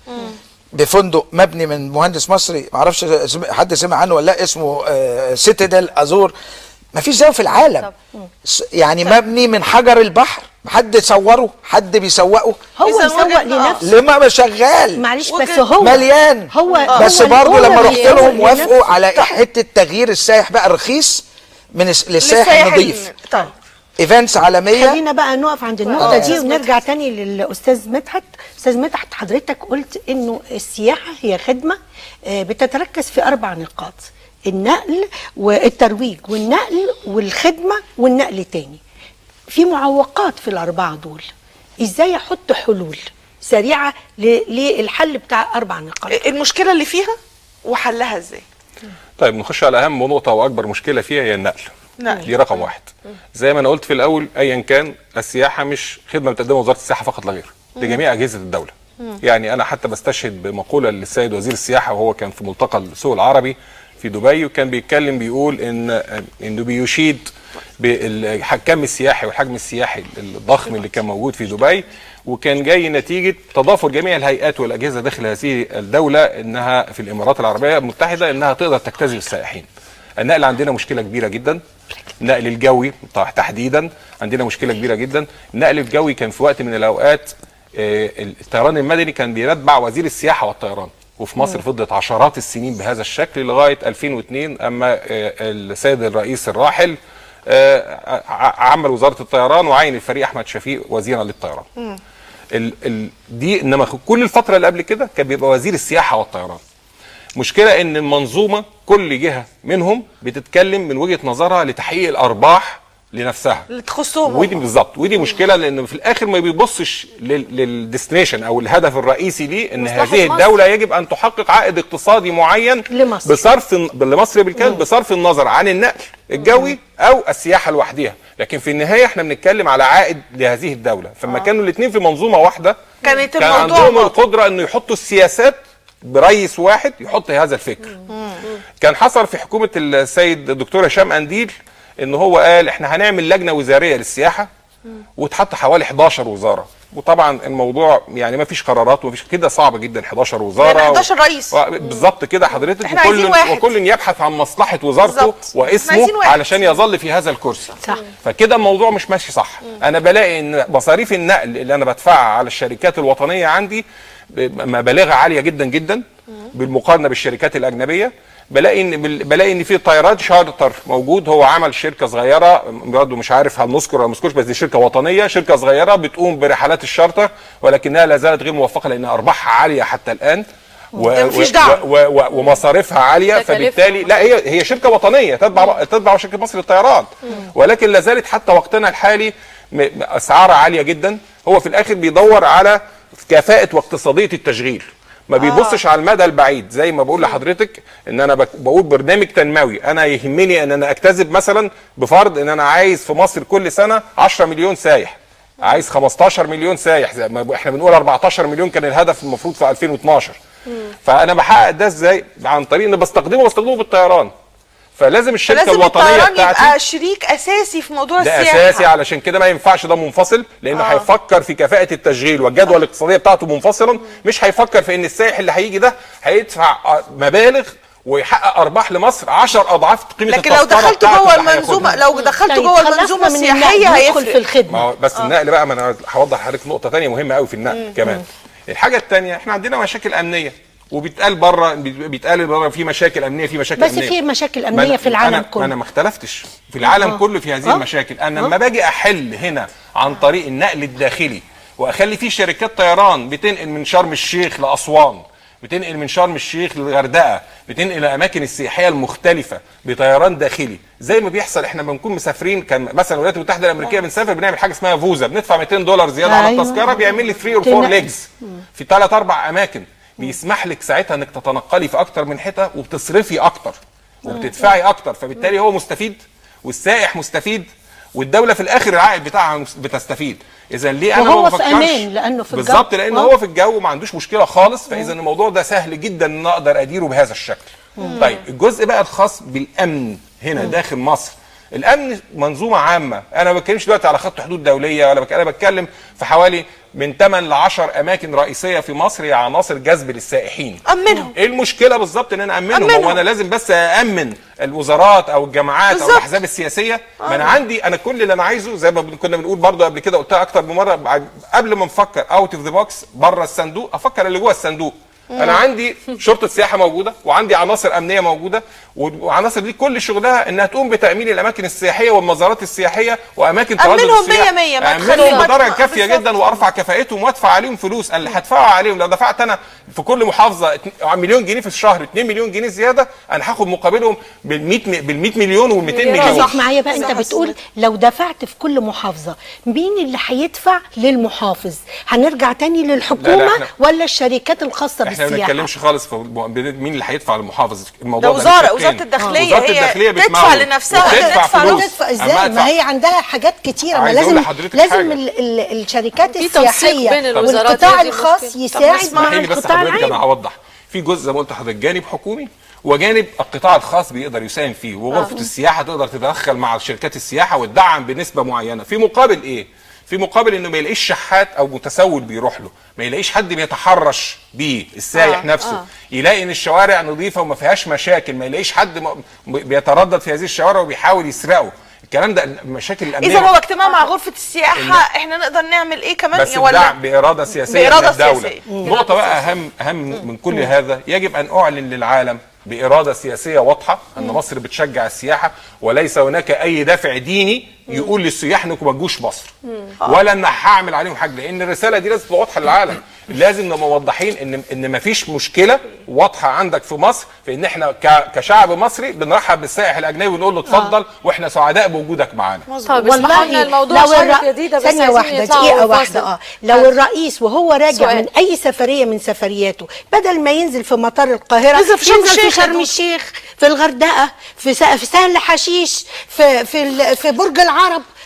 بفندق مبني من مهندس مصري معرفش اسم- حد سمع عنه ولا لا اسمه آه، سيتادل ازور ما فيش زيه في العالم س- يعني مبني من حجر البحر حد صوره حد بيسوقه هو إذا يسوق وجهة- لنفسه لما ما شغال معلش بس وجهة- هو مليان هو بس هو برضه هو لما رحت بيسوق لهم وافقوا لنفسه. على حته تغيير السائح بقى الرخيص من الس- للسائح للسائح النظيف ال- طيب ايفنتس عالميه خلينا بقى نقف عند النقطة دي ونرجع تاني للأستاذ مدحت أستاذ مدحت حضرتك قلت إنه السياحة هي خدمة آه، بتتركز في أربع نقاط النقل والترويج والنقل والخدمة والنقل تاني في معوقات في الأربعة دول إزاي أحط حلول سريعة ل- للحل بتاع أربع نقاط المشكله اللي فيها وحلها ازاي طيب نخش على اهم نقطه واكبر مشكله فيها هي النقل نقل. دي رقم واحد زي ما انا قلت في الاول ايا كان السياحه مش خدمه بتقدمها وزاره السياحه فقط لا غير لجميع اجهزه الدوله يعني انا حتى بستشهد بمقوله للسيد وزير السياحه وهو كان في ملتقى السوق العربي في دبي وكان بيتكلم بيقول ان انه بيشيد بالكم السياحي والحجم السياحي الضخم اللي كان موجود في دبي وكان جاي نتيجه تضافر جميع الهيئات والاجهزه داخل هذه الدوله انها في الامارات العربيه المتحده انها تقدر تجتذب السائحين. النقل عندنا مشكله كبيره جدا النقل الجوي طبعاً تحديدا عندنا مشكله كبيره جدا النقل الجوي كان في وقت من الاوقات آه، الطيران المدني كان بيتبع وزير السياحه والطيران وفي مصر فضلت عشرات السنين بهذا الشكل لغايه 2002 اما آه، السيد الرئيس الراحل آه، ع- عمل وزاره الطيران وعين الفريق احمد شفيق وزيرا للطيران ال ال دي انما كل الفتره اللي قبل كده كان بيبقى وزير السياحه والطيران مشكله ان المنظومه كل جهه منهم بتتكلم من وجهه نظرها لتحقيق الارباح لنفسها اللي تخصهم ودي هم. بالظبط ودي مشكله لان في الاخر ما بيبصش للديستنيشن او الهدف الرئيسي ليه ان مصلحة هذه مصر. الدوله يجب ان تحقق عائد اقتصادي معين لمصر. بصرف لمصر بالكامل بصرف النظر عن النقل الجوي او السياحه لوحدها لكن في النهايه احنا بنتكلم على عائد لهذه الدوله فلما كانوا الاثنين في منظومه واحده كانت كان الموضوع عندهم واضح. القدره انه يحطوا السياسات برئيس واحد يحط هذا الفكر كان حصل في حكومه السيد الدكتور هشام انديل ان هو قال احنا هنعمل لجنه وزاريه للسياحه واتحط حوالي 11 وزاره وطبعا الموضوع يعني ما فيش قرارات ومفيش كده صعب جدا 11 وزاره يعني 11 رئيس. و- بالظبط كده حضرتك إحنا عايزين وكل واحد. وكل يبحث عن مصلحه وزارته بالظبط. إحنا واسمه عايزين واحد. علشان يظل في هذا الكرسي صح. فكده الموضوع مش ماشي صح انا بلاقي ان مصاريف النقل اللي انا بدفعها على الشركات الوطنيه عندي ب- مبالغها عاليه جدا جدا بالمقارنه بالشركات الاجنبيه بلاقي ان بال- بلاقي ان في طيران شارتر موجود هو عمل شركه صغيره برضه مش عارف هل نذكر ولا ما نذكرش بس دي شركه وطنيه شركه صغيره بتقوم برحلات الشارتر ولكنها لا زالت غير موفقه لان ارباحها عاليه حتى الان و مفيش و- دعم. و و ومصاريفها عاليه تكاليفها فبالتالي لا هي هي شركه وطنيه تتبع تتبع شركه مصر للطيران ولكن لا زالت حتى وقتنا الحالي م- م- اسعارها عاليه جدا هو في الاخر بيدور على كفاءه واقتصاديه التشغيل ما بيبصش على المدى البعيد زي ما بقول لحضرتك ان انا بك- بقول برنامج تنموي انا يهمني ان انا اجتذب مثلا بفرض ان انا عايز في مصر كل سنه 10 مليون سايح عايز 15 مليون سايح زي ما احنا بنقول 14 مليون كان الهدف المفروض في 2012 فانا بحقق ده ازاي عن طريق ان بستخدمه بستخدمه بالطيران فلازم الشركه فلازم الوطنيه الطيران بتاعتي يبقى شريك اساسي في موضوع ده السياحه اساسي علشان كده ما ينفعش ده منفصل لانه آه. هيفكر في كفاءه التشغيل والجدوى الاقتصاديه بتاعته منفصلا مش هيفكر في ان السائح اللي هيجي ده هيدفع آه، مبالغ ويحقق ارباح لمصر 10 اضعاف قيمه لكن لو التذكره دخلت بتاعته جوه اللي المنظومه هياخدها. لو دخلت طيب، جوه خلصنا المنظومه من السياحيه النقل، ندخل هيفرق في الخدمه ما هو بس النقل بقى ما انا هوضح لحضرتك نقطه تانية مهمه قوي في النقل كمان الحاجه الثانيه احنا عندنا مشاكل امنيه وبيتقال بره بيتقال بره في مشاكل امنيه في مشاكل بس امنيه في مشاكل ما أمنية أنا- في العالم أنا- كله. انا ما اختلفتش في العالم آه. كله في هذه آه. المشاكل انا لما باجي احل هنا عن طريق النقل الداخلي واخلي فيه شركات طيران بتنقل من شرم الشيخ لاسوان بتنقل من شرم الشيخ للغردقه بتنقل الاماكن السياحيه المختلفه بطيران داخلي زي ما بيحصل احنا بنكون مسافرين كان مثلا الولايات المتحده الامريكيه بنسافر بنعمل حاجه اسمها فوزا بندفع 200 دولار زياده على أيوة. التذكره بيعمل لي 3 اور 4 تنقل. ليجز في ثلاث اربع اماكن بيسمح لك ساعتها انك تتنقلي في اكتر من حته وبتصرفي اكتر وبتدفعي اكتر فبالتالي هو مستفيد والسائح مستفيد والدوله في الاخر العائد بتاعها مس- بتستفيد اذا ليه انا وهو ما في بفكرش أمان، لأنه في الجو. بالظبط لان آه. هو في الجو ما عندوش مشكله خالص فاذا الموضوع ده سهل جدا ان اقدر اديره بهذا الشكل طيب الجزء بقى الخاص بالامن هنا داخل مصر الامن منظومه عامه انا ما بتكلمش دلوقتي على خط حدود دوليه ولا بك... انا بتكلم في حوالي من 8 ل 10 اماكن رئيسيه في مصر هي عناصر جذب للسائحين امنهم ايه المشكله بالظبط ان انا امنهم أمنهم. هو انا لازم بس امن الوزارات او الجامعات او بالظبط. الاحزاب السياسيه ما انا عندي انا كل اللي انا عايزه زي ما بن- كنا بنقول برضه قبل كده قلتها اكتر من مره بعد- قبل ما نفكر اوت اوف ذا بوكس بره الصندوق افكر اللي جوه الصندوق انا عندي شرطه سياحه موجوده وعندي عناصر امنيه موجوده والعناصر دي كل شغلها انها تقوم بتامين الاماكن السياحيه والمزارات السياحيه واماكن تردد أمنهم السياح مية مية، ما امنهم تخليهم- بدرجه ما- كافيه بالظبط. جدا وارفع كفاءتهم وادفع عليهم فلوس انا اللي هدفعه عليهم لو دفعت انا في كل محافظه اتن- مليون جنيه في الشهر 2 مليون جنيه زياده انا هاخد مقابلهم بال 100 بال 100 مليون وال 200 مليون صح معايا بقى انت صح، بتقول لو دفعت في كل محافظه مين اللي هيدفع للمحافظ هنرجع تاني للحكومه لا، لا، إحنا- ولا الشركات الخاصه احنا ما بالسياحه بنتكلمش خالص في م- مين اللي هيدفع للمحافظ الموضوع ده ده وزاره مش وزاره شقين. الداخليه وزاره هي الداخليه تدفع بتمول لنفسها وتدفع تدفع فلوس تدفع أما ازاي أدفع- ما هي عندها حاجات كتيره ما عايز أقول لازم لحضرتك لازم حاجة. ال ال الشركات في تنسيق السياحيه بين الوزارات، والقطاع هي دي الخاص المشكلة. يساعد مع اسمحي لي بس القطاع حضرتك انا العام هوضح في جزء زي ما قلت لحضرتك جانب حكومي وجانب القطاع الخاص بيقدر يساهم فيه وغرفه السياحه تقدر تتدخل مع شركات السياحه وتدعم بنسبه معينه في مقابل ايه في مقابل انه ما يلاقيش شحات او متسول بيروح له ما يلاقيش حد بيتحرش بيه السايح آه، نفسه آه. يلاقي ان الشوارع نظيفه وما فيهاش مشاكل ما يلاقيش حد م- م- بيتردد في هذه الشوارع وبيحاول يسرقه الكلام ده المشاكل الامنيه اذا هو اجتماع مع غرفه السياحه احنا نقدر نعمل ايه كمان بس ولا الدعم باراده سياسيه بإرادة من الدوله سياسية. نقطه بقى اهم اهم من كل هذا يجب ان اعلن للعالم باراده سياسيه واضحه ان مصر بتشجع السياحه وليس هناك اي دافع ديني يقول للسياح انكم ما تجوش مصر ولا ان هعمل عليهم حاجه لان الرساله دي لازم تبقى واضحه للعالم لازم نبقى موضحين ان ان ما فيش مشكله واضحه عندك في مصر في ان احنا ك- كشعب مصري بنرحب بالسائح الاجنبي ونقول له اتفضل واحنا سعداء بوجودك معانا طب اسمحوا لنا الموضوع لو شرف الر- يا ديدا بس ثانية عايزين واحدة يطلعوا دقيقة فاصل. واحدة اه لو الرئيس وهو راجع سؤال. من أي سفرية من سفرياته بدل ما ينزل في مطار القاهرة ينزل في شرم ينزل في الشيخ يا شرم دود. الشيخ في الغردقة في س- في سهل حشيش في في ال- في برج العرب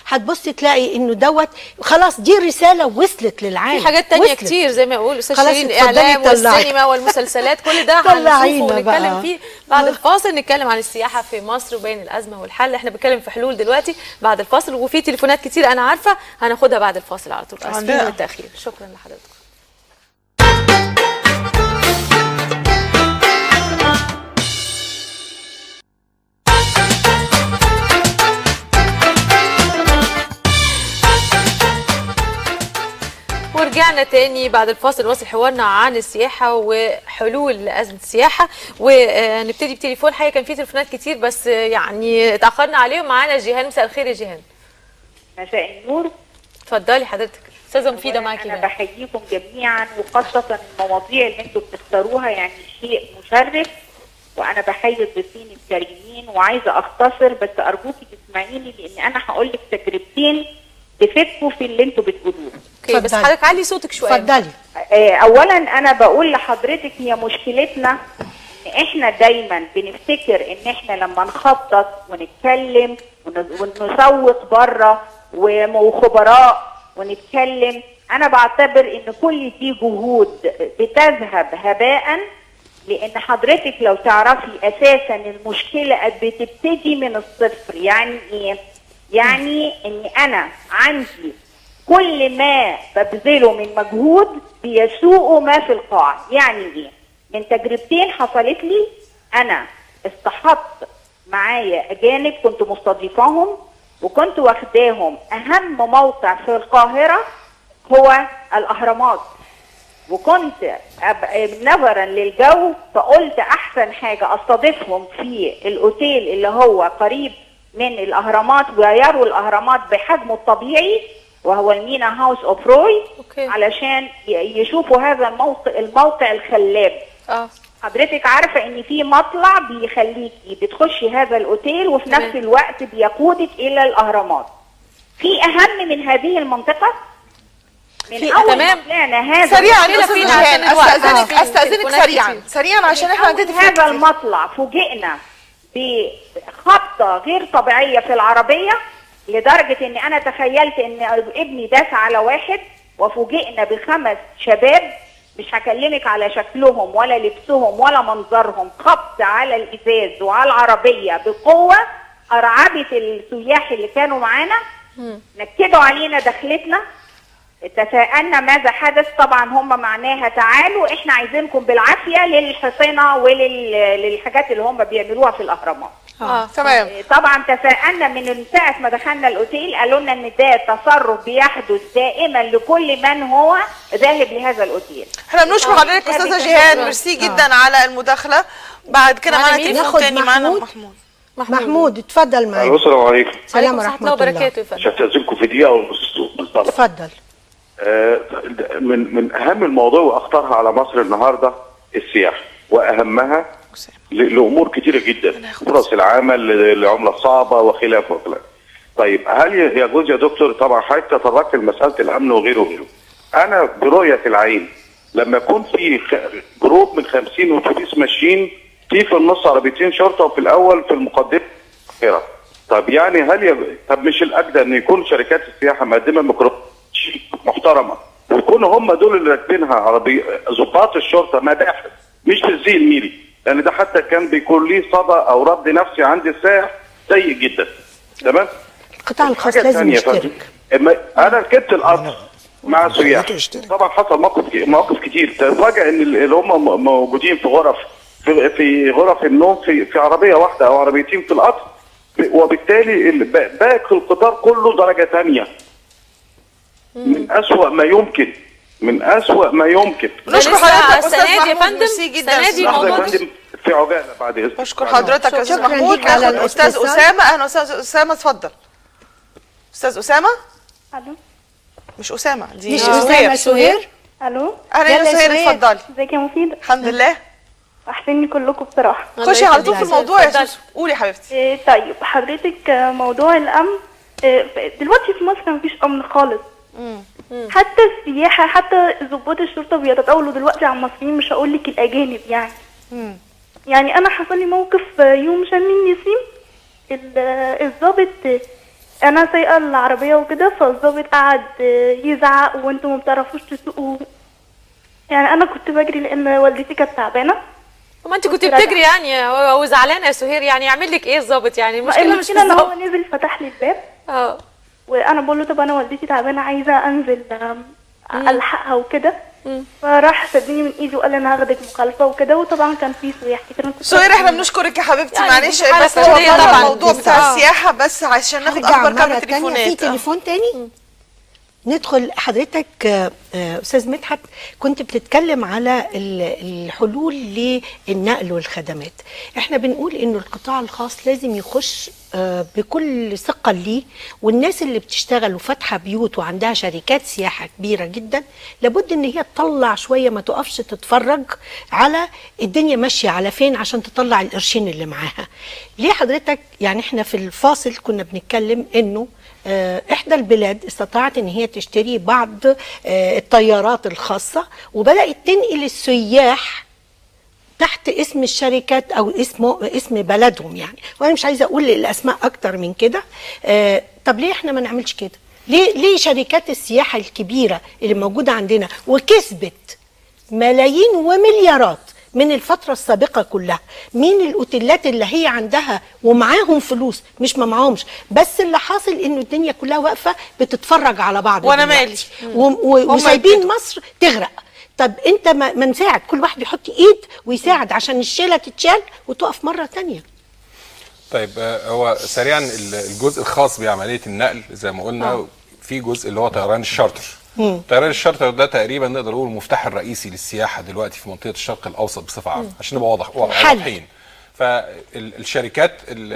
هتبص تلاقي انه دوت خلاص دي رساله وصلت للعالم في حاجات تانية وصلت. كتير زي ما يقول استاذ خلاص شيرين اتفضلي اعلام طلعي. والسينما والمسلسلات كل ده هنشوفه طلعينا ونتكلم بقى. فيه بعد الفاصل نتكلم عن السياحه في مصر وبين الازمه والحل احنا بنتكلم في حلول دلوقتي بعد الفاصل وفي تليفونات كتير انا عارفه هناخدها بعد الفاصل على طول اسفين عندنا. للتاخير شكرا لحضرتك ورجعنا تاني بعد الفاصل واصل حوارنا عن السياحة وحلول لأزمة السياحة ونبتدي بتليفون حقيقة كان في تليفونات كتير بس يعني اتأخرنا عليهم معانا جيهان مساء الخير يا جيهان مساء النور اتفضلي حضرتك أستاذة مفيدة معاكي انا بقى. بحييكم جميعا وخاصه المواضيع اللي انتم بتختاروها يعني شيء مشرف وانا بحيي الضيفين الكريمين وعايزه اختصر بس ارجوكي تسمعيني لان انا هقول لك تجربتين تفكوا في اللي انتوا بتقولوه اوكي بس اتفضلي. حضرتك علي صوتك شوية اتفضلي آه، اولا انا بقول لحضرتك هي مشكلتنا ان احنا دايما بنفتكر ان احنا لما نخطط ونتكلم ون- ونسوق بره وخبراء ونتكلم انا بعتبر ان كل دي جهود بتذهب هباء لان حضرتك لو تعرفي اساسا المشكله بتبتدي من الصفر يعني ايه يعني ان انا عندي كل ما ببذله من مجهود بيسوء ما في القاع يعني ايه من تجربتين حصلت لي انا اصطحبت معايا اجانب كنت مستضيفاهم وكنت واخداهم اهم موقع في القاهره هو الاهرامات وكنت أب- نظرا للجو فقلت احسن حاجه استضيفهم في الاوتيل اللي هو قريب من الاهرامات ويروا الاهرامات بحجمه الطبيعي وهو المينا هاوس اوف روي أوكي. علشان ي- يشوفوا هذا الموقع الموقع الخلاب اه حضرتك عارفه ان في مطلع بيخليكي بتخشي هذا الاوتيل وفي تمام. نفس الوقت بيقودك الى الاهرامات في اهم من هذه المنطقه من في- اول تمام. ما طلعنا هذا سريعا مشكلة استاذ فينا جيهان عشان الوقت. استاذنك آه. استاذنك تليفونات سريعا كتير. سريعا عشان احنا أول عندنا هذا المطلع فوجئنا بخبطه غير طبيعيه في العربيه لدرجه ان انا تخيلت ان ابني داس على واحد وفوجئنا بخمس شباب مش هكلمك على شكلهم ولا لبسهم ولا منظرهم خبط على الازاز وعلى العربيه بقوه ارعبت السياح اللي كانوا معانا نكدوا علينا دخلتنا تساءلنا ماذا حدث طبعا هم معناها تعالوا احنا عايزينكم بالعافيه للحصينه وللحاجات اللي هم بيعملوها في الاهرامات اه تمام طبعا تساءلنا من ساعه ما دخلنا الاوتيل قالوا لنا ان ده تصرف بيحدث دائما لكل من هو ذاهب لهذا الاوتيل احنا بنشكر آه. حضرتك ده استاذه بيكون جيهان شكراً. ميرسي جدا على المداخله بعد كده معانا معانا مين؟ تليفون ناخد تاني معانا محمود. محمود محمود اتفضل معايا السلام عليكم سلام عليكم ورحمه الله وبركاته يا فندم مش هستاذنكم في دقيقه ونص بالظبط اتفضل آه، من من اهم المواضيع واخطرها على مصر النهارده السياحه واهمها ل- لامور كتيره جدا فرص العمل العمله الصعبه وخلافه وخلافه طيب هل ي- يجوز يا دكتور طبعا حضرتك تطرقت لمساله الامن وغيره وغيره انا برؤيه العين لما يكون في خ- جروب من 50 اتوبيس ماشيين في في النص عربيتين شرطه وفي الاول في المقدمه آخرة. طب يعني هل يب... طب مش الاجدى ان يكون شركات السياحه مقدمه ميكروباص محترمه ويكونوا هم دول اللي راكبينها عربي ضباط الشرطه مباحث مش في الزي الميري لان ده حتى كان بيكون ليه صدى او رد نفسي عند السائح سيء جدا تمام القطاع الخاص حاجة لازم تانية يا فندم. يشترك اما انا ركبت القطر مع سياح خليته يشترك. طبعا حصل موقف مواقف كتير تفاجئ ان اللي هم م- موجودين في غرف في, في غرف النوم في في عربيه واحده او عربيتين في القطر وبالتالي ال- ب- باقي القطار كله درجه ثانيه من أسوأ ما يمكن من أسوأ ما يمكن نشكر لسه حضرتك السنة استاذ دي يا محمود فندم، ميرسي جدا السنة دي أستاذ لحظة يا موضوع- فندم في عجالة بعد إذنك بشكر حضرتك يا استاذ شكراً محمود ليك على ناخد استاذ الاتصال. اسامه اهلا استاذ اسامه اتفضل استاذ اسامه الو مش اسامه دي مش سهير. اسامه سهير الو اهلا يا يلا يا سهير سهير. اتفضلي ازيك يا مفيد الحمد لله وحشني كلكم بصراحه الله خشي على طول يخليك. في الموضوع يا اتفضلي. سوسو قولي يا حبيبتي إيه طيب حضرتك آه، موضوع الامن إيه دلوقتي في مصر مفيش امن خالص حتى السياحه حتى ضباط الشرطه بيتطاولوا دلوقتي على المصريين مش هقول لك الاجانب يعني يعني انا حصل لي موقف آه، يوم شم النسيم ال- آه، الضابط آه، انا سايقه العربيه وكده فالظابط قعد آه، يزعق وانتوا ما بتعرفوش تسوقوا يعني انا كنت بجري لان والدتي كانت تعبانه ما انت كنت كنت راجعة. بتجري يعني و- وزعلانه يا سهير يعني يعمل لك ايه الظابط يعني المشكله مش في المشكله ان هو الظابط نزل فتح لي الباب اه وانا بقول له طب انا والدتي تعبانه عايزه انزل آم، الحقها وكده فراح شدني من ايدي وقال لي انا هاخدك مخالفه وكده وطبعا كان في سياح كتير أنا كنت سهير احنا بنشكرك يا حبيبتي يعني معلش دي حالة بس هو فردية بره طبعاً. الموضوع بس- بتاع آه. السياحه بس عشان ناخد هرجع اكبر كم مرة تانية في تليفونات آه. تليفون تاني ندخل حضرتك آه، آه، استاذ مدحت كنت بتتكلم على ال- الحلول للنقل والخدمات احنا بنقول انه القطاع الخاص لازم يخش آه، بكل ثقه ليه والناس اللي بتشتغل وفاتحه بيوت وعندها شركات سياحه كبيره جدا لابد ان هي تطلع شويه ما تقفش تتفرج على الدنيا ماشيه على فين عشان تطلع القرشين اللي معاها ليه حضرتك يعني احنا في الفاصل كنا بنتكلم انه آه، احدى البلاد استطاعت ان هي تشتري بعض آه، الطيارات الخاصه وبدات تنقل السياح تحت اسم الشركات او اسمه اسم بلدهم يعني وانا مش عايزه اقول الاسماء اكتر من كده آه، طب ليه احنا ما نعملش كده ليه ليه شركات السياحه الكبيره اللي موجوده عندنا وكسبت ملايين ومليارات من الفترة السابقة كلها مين الأوتيلات اللي هي عندها ومعاهم فلوس مش ما معاهمش بس اللي حاصل إنه الدنيا كلها واقفة بتتفرج على بعض وأنا دلوقتي. مالي. و- و- هم وسايبين يبتدوا. مصر تغرق طب انت ما ما نساعد كل واحد يحط ايد ويساعد عشان الشيله تتشال وتقف مره تانية طيب آه، هو سريعا ال- الجزء الخاص بعمليه النقل زي ما قلنا في جزء اللي هو طيران الشارتر طيران الشارتر ده تقريبا نقدر نقول المفتاح الرئيسي للسياحه دلوقتي في منطقه الشرق الاوسط بصفه عامه عشان نبقى واضح حل. واضحين فالشركات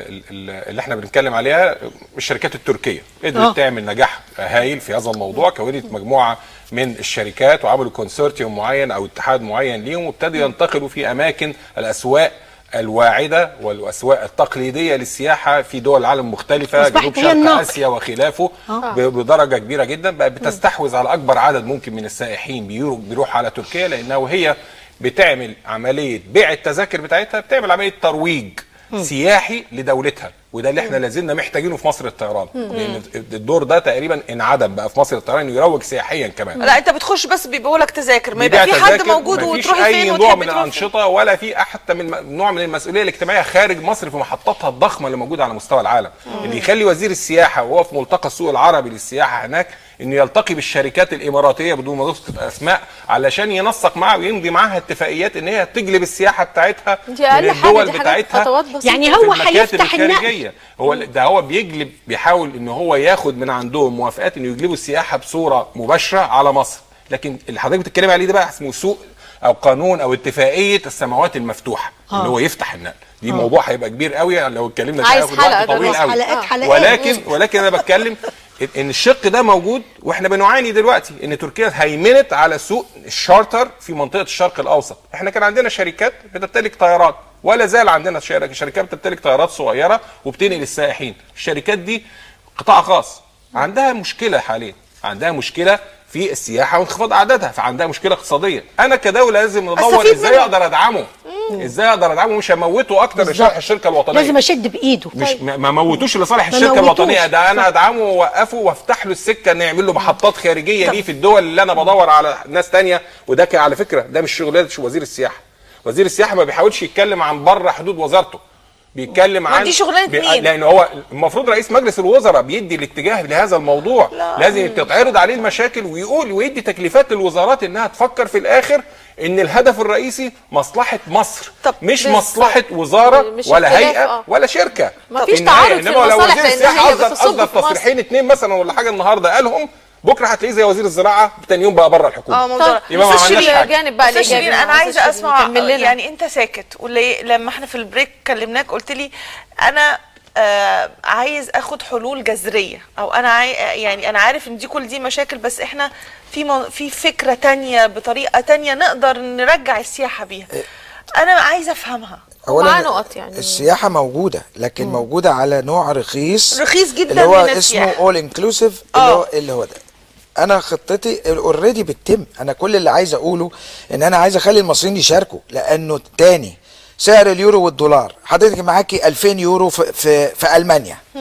اللي احنا بنتكلم عليها الشركات التركيه قدرت آه. تعمل نجاح هايل في هذا الموضوع كونت مجموعه من الشركات وعملوا كونسورتيوم معين او اتحاد معين ليهم وابتدوا ينتقلوا في اماكن الاسواق الواعده والاسواق التقليديه للسياحه في دول العالم مختلفه أصبحت جنوب هي شرق الناقل. اسيا وخلافه ب- بدرجه كبيره جدا بقت بتستحوذ على اكبر عدد ممكن من السائحين بيرو- بيروح على تركيا لانها وهي بتعمل عمليه بيع التذاكر بتاعتها بتعمل عمليه ترويج سياحي لدولتها وده اللي احنا لازلنا محتاجينه في مصر الطيران لان الدور ده تقريبا انعدم بقى في مصر الطيران يروج سياحيا كمان لا انت بتخش بس بيبيعوا لك تذاكر ما بيبيع يبقى في حد تذاكر، موجود مفيش وتروحي اي فين نوع وتحبي من تروحي فين. الانشطه ولا في حتى من الم- نوع من المسؤوليه الاجتماعيه خارج مصر في محطاتها الضخمه اللي موجوده على مستوى العالم اللي يخلي وزير السياحه وهو في ملتقى السوق العربي للسياحه هناك انه يلتقي بالشركات الاماراتيه بدون ما نذكر اسماء علشان ينسق معها ويمضي معاها اتفاقيات ان هي تجلب السياحه بتاعتها دي أقل من حاجة، الدول دي حاجات بتاعتها خطوات بسيطة. يعني في هو المكاتب هيفتح النقل الخارجيه هو ده هو بيجلب بيحاول ان هو ياخد من عندهم موافقات انه يجلبوا السياحه بصوره مباشره على مصر لكن اللي حضرتك بتتكلم عليه ده بقى اسمه سوق او قانون او اتفاقيه السماوات المفتوحه اللي هو يفتح النقل دي موضوع هيبقى كبير قوي يعني لو اتكلمنا فيه عايز هياخد حلقة وقت ده طويل بس قوي حلقات آه. حلقات ولكن ولكن انا بتكلم ان الشق ده موجود واحنا بنعاني دلوقتي ان تركيا هيمنت على سوق الشارتر في منطقه الشرق الاوسط احنا كان عندنا شركات بتمتلك طيارات ولا زال عندنا شركات شركات بتمتلك طيارات صغيره وبتنقل السائحين الشركات دي قطاع خاص عندها مشكله حاليا عندها مشكله في السياحه وانخفاض اعدادها فعندها مشكله اقتصاديه انا كدوله لازم ادور أستفيد ازاي منه. اقدر ادعمه ازاي اقدر ادعمه مش هموته اكتر بالظبط. لصالح الشركه الوطنيه لازم اشد بايده مش ما ما موتوش لصالح ما الشركه موتوش. الوطنيه ده انا ادعمه واوقفه وافتح له السكه ان يعمل له محطات خارجيه ليه في الدول اللي انا بدور على ناس تانية وده كان على فكره ده مش شغلانه وزير السياحه وزير السياحه ما بيحاولش يتكلم عن بره حدود وزارته بيتكلم ما عن دي شغلانة مين؟ لان هو المفروض رئيس مجلس الوزراء بيدي الاتجاه لهذا الموضوع لا. لازم تتعرض عليه المشاكل ويقول ويدي تكليفات للوزارات انها تفكر في الاخر ان الهدف الرئيسي مصلحه مصر طب مش بالظبط. مصلحه وزاره مش ولا اختلاف، هيئه آه. ولا شركه مفيش في تعارض النهاية. في انما لو المصالح وزير لأن السياحه هي اصدر بتصب اصدر في مصر. تصريحين اتنين مثلا ولا حاجه النهارده قالهم بكره هتلاقيه زي وزير الزراعه تاني يوم بقى بره الحكومه اه موضوع يبقى ما أستاذ عملناش شيرين، حاجه جانب بقى أستاذ الإيجابي شيرين انا مع عايزه أستاذ اسمع شيرين. كمل لنا. يعني انت ساكت ولي لما احنا في البريك كلمناك قلت لي انا آه عايز اخد حلول جذريه او انا عاي... يعني انا عارف ان دي كل دي مشاكل بس احنا في م... في فكره تانية بطريقه تانية نقدر نرجع السياحه بيها انا عايزه افهمها ومعاه نقط يعني. السياحه موجوده لكن مم. موجوده على نوع رخيص رخيص جدا اللي هو من اسمه السياحة. اول انكلوسيف اللي آه. هو اللي هو ده انا خطتي اوريدي بتتم انا كل اللي عايز اقوله ان انا عايز اخلي المصريين يشاركوا لانه تاني سعر اليورو والدولار حضرتك معاكي 2000 يورو في في, في المانيا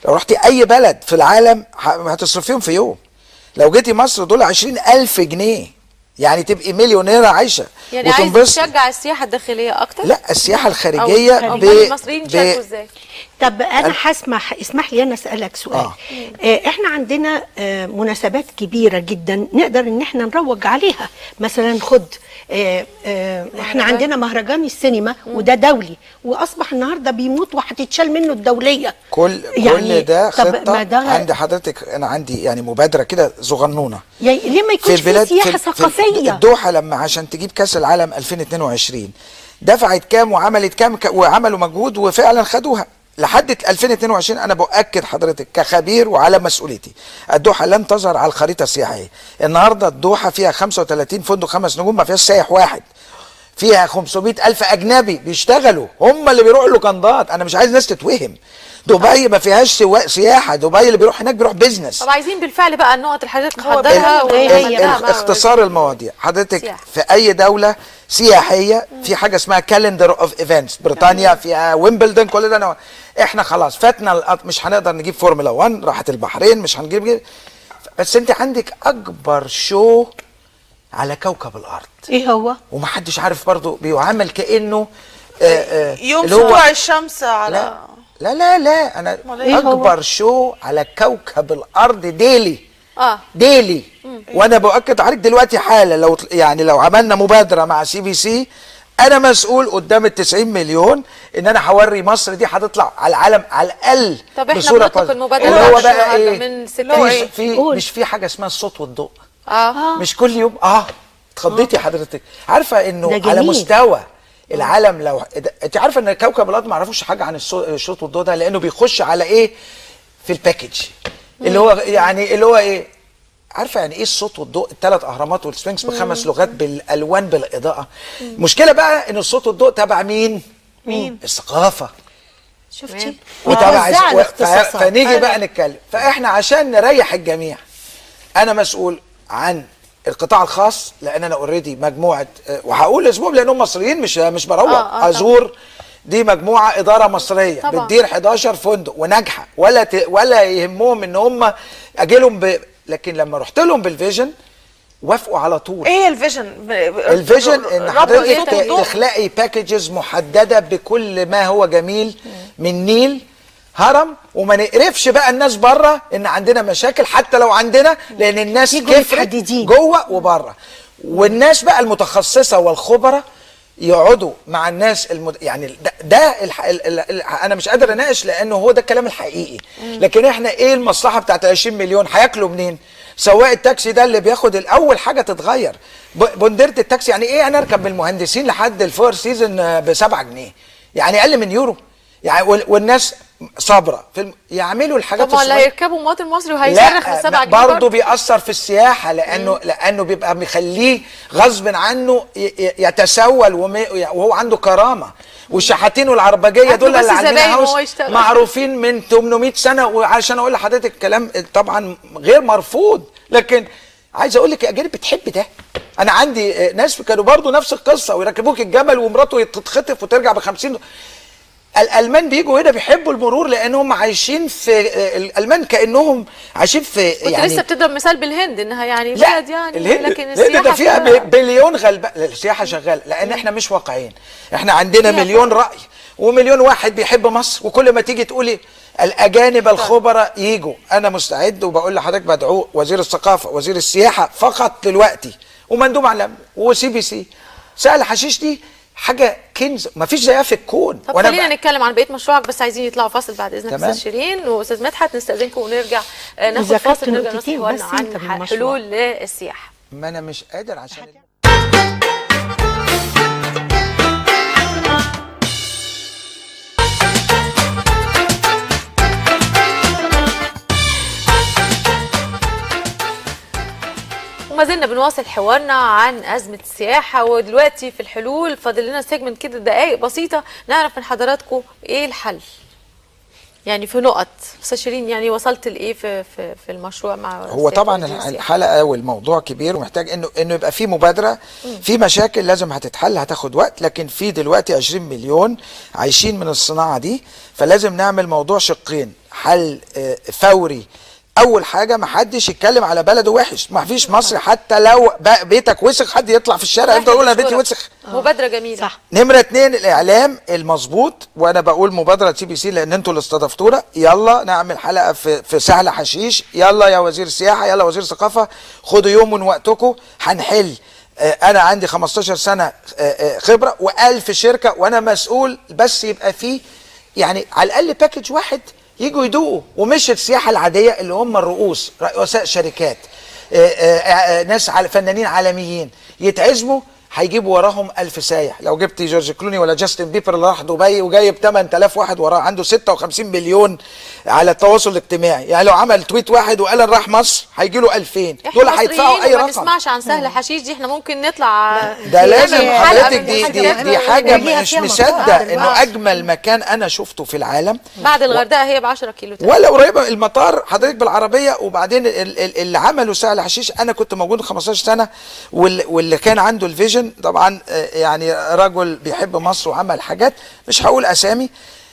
لو رحتي اي بلد في العالم ه- هتصرفيهم في يوم لو جيتي مصر دول عشرين الف جنيه يعني تبقي مليونيرة عايشة يعني عايز وتنبسطي. تشجع السياحه الداخليه اكتر لا السياحة أو الخارجية أو ب- المصريين ب- يشاركوا ازاي طب انا هسمح اسمح لي انا اسالك سؤال آه. آه. احنا عندنا آه مناسبات كبيره جدا نقدر ان احنا نروج عليها مثلا خد آه آه احنا عندنا مهرجان السينما وده دولي واصبح النهارده بيموت وهتتشال منه الدوليه كل يعني كل ده طب ما خطة ده عند حضرتك انا عندي يعني مبادرة كده صغنونة يعني ليه ما في يكونش في, البلاد سياحه في, في ثقافيه الدوحه لما عشان تجيب كاس العالم 2022 دفعت كام وعملت كام ك- وعملوا مجهود وفعلا خدوها لحد 2022 انا باكد حضرتك كخبير وعلى مسؤوليتي الدوحه لن تظهر على الخريطه السياحيه النهارده الدوحه فيها 35 فندق خمس نجوم ما فيهاش سايح واحد فيها 500 ألف أجنبي بيشتغلوا هم اللي بيروحوا اللوكندات أنا مش عايز ناس تتوهم دبي ما فيهاش سوا- سياحة دبي اللي بيروح هناك بيروح بيزنس طب عايزين بالفعل بقى النقط اللي حضرتك هو حضرها ال- هي- ال- هي- ونعملها ال- بقى. اختصار المواضيع حضرتك سياحة. في اي دوله سياحيه في حاجه اسمها كالندر اوف ايفنتس بريطانيا فيها ويمبلدون كل ده أنا احنا خلاص فاتنا الأط- مش هنقدر نجيب فورمولا 1 راحت البحرين مش هنجيب بس انت عندك اكبر شو على كوكب الارض ايه هو ومحدش عارف برضه بيعامل كانه آه، آه، يوم اللي هو- سطوع الشمس على لا لا لا لا انا إيه هو؟ اكبر شو على كوكب الارض ديلي اه ديلي وانا باكد عليك دلوقتي حالا لو يعني لو عملنا مبادره مع سي بي سي انا مسؤول قدام ال 90 مليون ان انا هوري مصر دي هتطلع على العالم على الاقل طب إحنا بصورة بنطلق positive. المبادرة اللي هو بقى بقى النهاردة ايه من ستة اللي هو إيه؟ إيه؟ في قول. مش في حاجه اسمها الصوت والضوء اه مش كل يوم اه اتخضيتي حضرتك عارفه انه ده على جميل. مستوى العالم لو انت عارفه ان كوكب الارض ما يعرفوش حاجه عن الصو- الصوت والضوء ده لانه بيخش على ايه في الباكج اللي هو يعني اللي هو ايه عارفه يعني ايه الصوت والضوء الثلاث اهرامات والسفنكس بخمس لغات بالالوان بالاضاءه المشكله بقى ان الصوت والضوء تبع مين مين؟ الثقافه شفتي وتبع متوزعة ف- الاختصاصات فنيجي بقى نتكلم فاحنا عشان نريح الجميع انا مسؤول عن القطاع الخاص لان انا اوريدي مجموعه آه، وهقول اسمهم لانهم مصريين مش مش بروق آه، آه، طبعاً. ازور دي مجموعه اداره مصريه طبعاً. بتدير 11 فندق وناجحه ولا ت... ولا يهمهم ان هم اجي لهم ب... لكن لما رحت لهم بالفيجن وافقوا على طول ايه الفيجن الفيجن ان ربط حضرتك صوت ت- والضوء. تخلقي باكجز محدده بكل ما هو جميل من نيل هرم وما نقرفش بقى الناس بره ان عندنا مشاكل حتى لو عندنا لان الناس يجوا كفرت متحددين. جوه وبره والناس بقى المتخصصه والخبراء يقعدوا مع الناس المد... يعني ده, ده الح... ال... ال... ال... انا مش قادر اناقش لانه هو ده الكلام الحقيقي لكن احنا ايه المصلحه بتاعت 20 مليون هياكلوا منين سواق التاكسي ده اللي بياخد الاول حاجه تتغير ب- بنديره التاكسي يعني ايه انا اركب بالمهندسين لحد الفور سيزون ب 7 جنيه يعني اقل من يورو يعني وال- والناس صابره في الم... يعملوا الحاجات طب ما اللي الصغيرة. هيركبوا مواطن مصري وهيصرخ لا بالسبعة جنيه برضه بيأثر في السياحة لأنه لأنه بيبقى مخليه غصب عنه ي- ي- يتسول وم- وهو عنده كرامة والشحاتين والعربجية هاتوا دول بس اللي عندنا زباين وهو هاوس يشتغل. معروفين من 800 سنة وعشان أقول لحضرتك الكلام طبعا غير مرفوض لكن عايز أقول لك الأجانب بتحب ده أنا عندي آه، ناس كانوا برضه نفس القصة ويركبوك الجمل ومراته تتخطف وترجع ب 50 الالمان بيجوا هنا بيحبوا المرور لانهم عايشين في الالمان كانهم عايشين في كنت يعني لسه بتضرب مثال بالهند انها يعني لا بلد يعني الهند لكن الهند ده السياحه فيها فيها- ب- بليون غلبان السياحه شغاله لان احنا مش واقعيين احنا عندنا مليون راي ومليون واحد بيحب مصر وكل ما تيجي تقولي الاجانب الخبراء يجوا انا مستعد وبقول لحضرتك بدعو وزير الثقافه وزير السياحه فقط دلوقتي ومندوب على وسي بي سي سهل حشيش دي حاجه كنز ما فيش زيها في الكون طب وأنا خلينا بقى- نتكلم عن بقيه مشروعك بس عايزين يطلعوا فاصل بعد اذنك تمام. استاذ شيرين واستاذ مدحت نستاذنكم ونرجع آه، ناخد ذكرت فاصل نرجع نفتح نقطتين حوارنا بس عن أنت من ح- المشروع. حلول للسياحه ما انا مش قادر عشان وما زلنا بنواصل حوارنا عن أزمة السياحة ودلوقتي في الحلول فاضل لنا سيجمنت كده دقايق بسيطة نعرف من حضراتكم إيه الحل يعني في نقط استاذ شيرين يعني وصلت لايه في في في المشروع مع هو السياحة طبعا والسياحة؟ الحلقه والموضوع كبير ومحتاج انه انه يبقى في مبادره في مشاكل لازم هتتحل هتاخد وقت لكن في دلوقتي 20 مليون عايشين من الصناعه دي فلازم نعمل موضوع شقين حل آه، فوري اول حاجه ما حدش يتكلم على بلده وحش ما فيش مصر حتى لو بقى بيتك وسخ حد يطلع في الشارع يفضل يقول انا بيتي وسخ مبادره جميله صح نمرة اتنين الاعلام المظبوط وانا بقول مبادرة تي بي سي لان انتوا اللي استضفتونا يلا نعمل حلقة في في سهل حشيش يلا يا وزير سياحة يلا وزير ثقافة خدوا يوم من وقتكم هنحل آه، انا عندي 15 سنة آه، آه، خبرة و1000 شركة وانا مسؤول بس يبقى فيه يعني على الاقل باكج واحد يجوا يدوقوا ومش السياحة العادية اللي هم الرؤوس رؤساء شركات آه، آه، آه، ناس عال- فنانين عالميين يتعزموا هيجيبوا وراهم ألف سايح لو جبت جورج كلوني ولا جاستن بيبر اللي راح دبي وجايب 8000 واحد وراه عنده 56 مليون على التواصل الاجتماعي يعني لو عمل تويت واحد وقال أنا راح مصر هيجي له 2000 دول هيدفعوا اي ما رقم نسمعش عن سهل حشيش دي احنا ممكن نطلع ده لازم نعمل حلقة حضرتك من دي دي, الحاجات دي حاجه اللي مش فيها مصدق مصادر انه المصر. اجمل مكان انا شفته في العالم بعد الغردقه هي ب 10 كيلو تقريباً. ولا قريبه المطار حضرتك بالعربيه وبعدين ال- ال- اللي عملوا سهل حشيش انا كنت موجود 15 سنه واللي, واللي كان عنده الفيجن طبعا آه، يعني رجل بيحب مصر وعمل حاجات مش هقول اسامي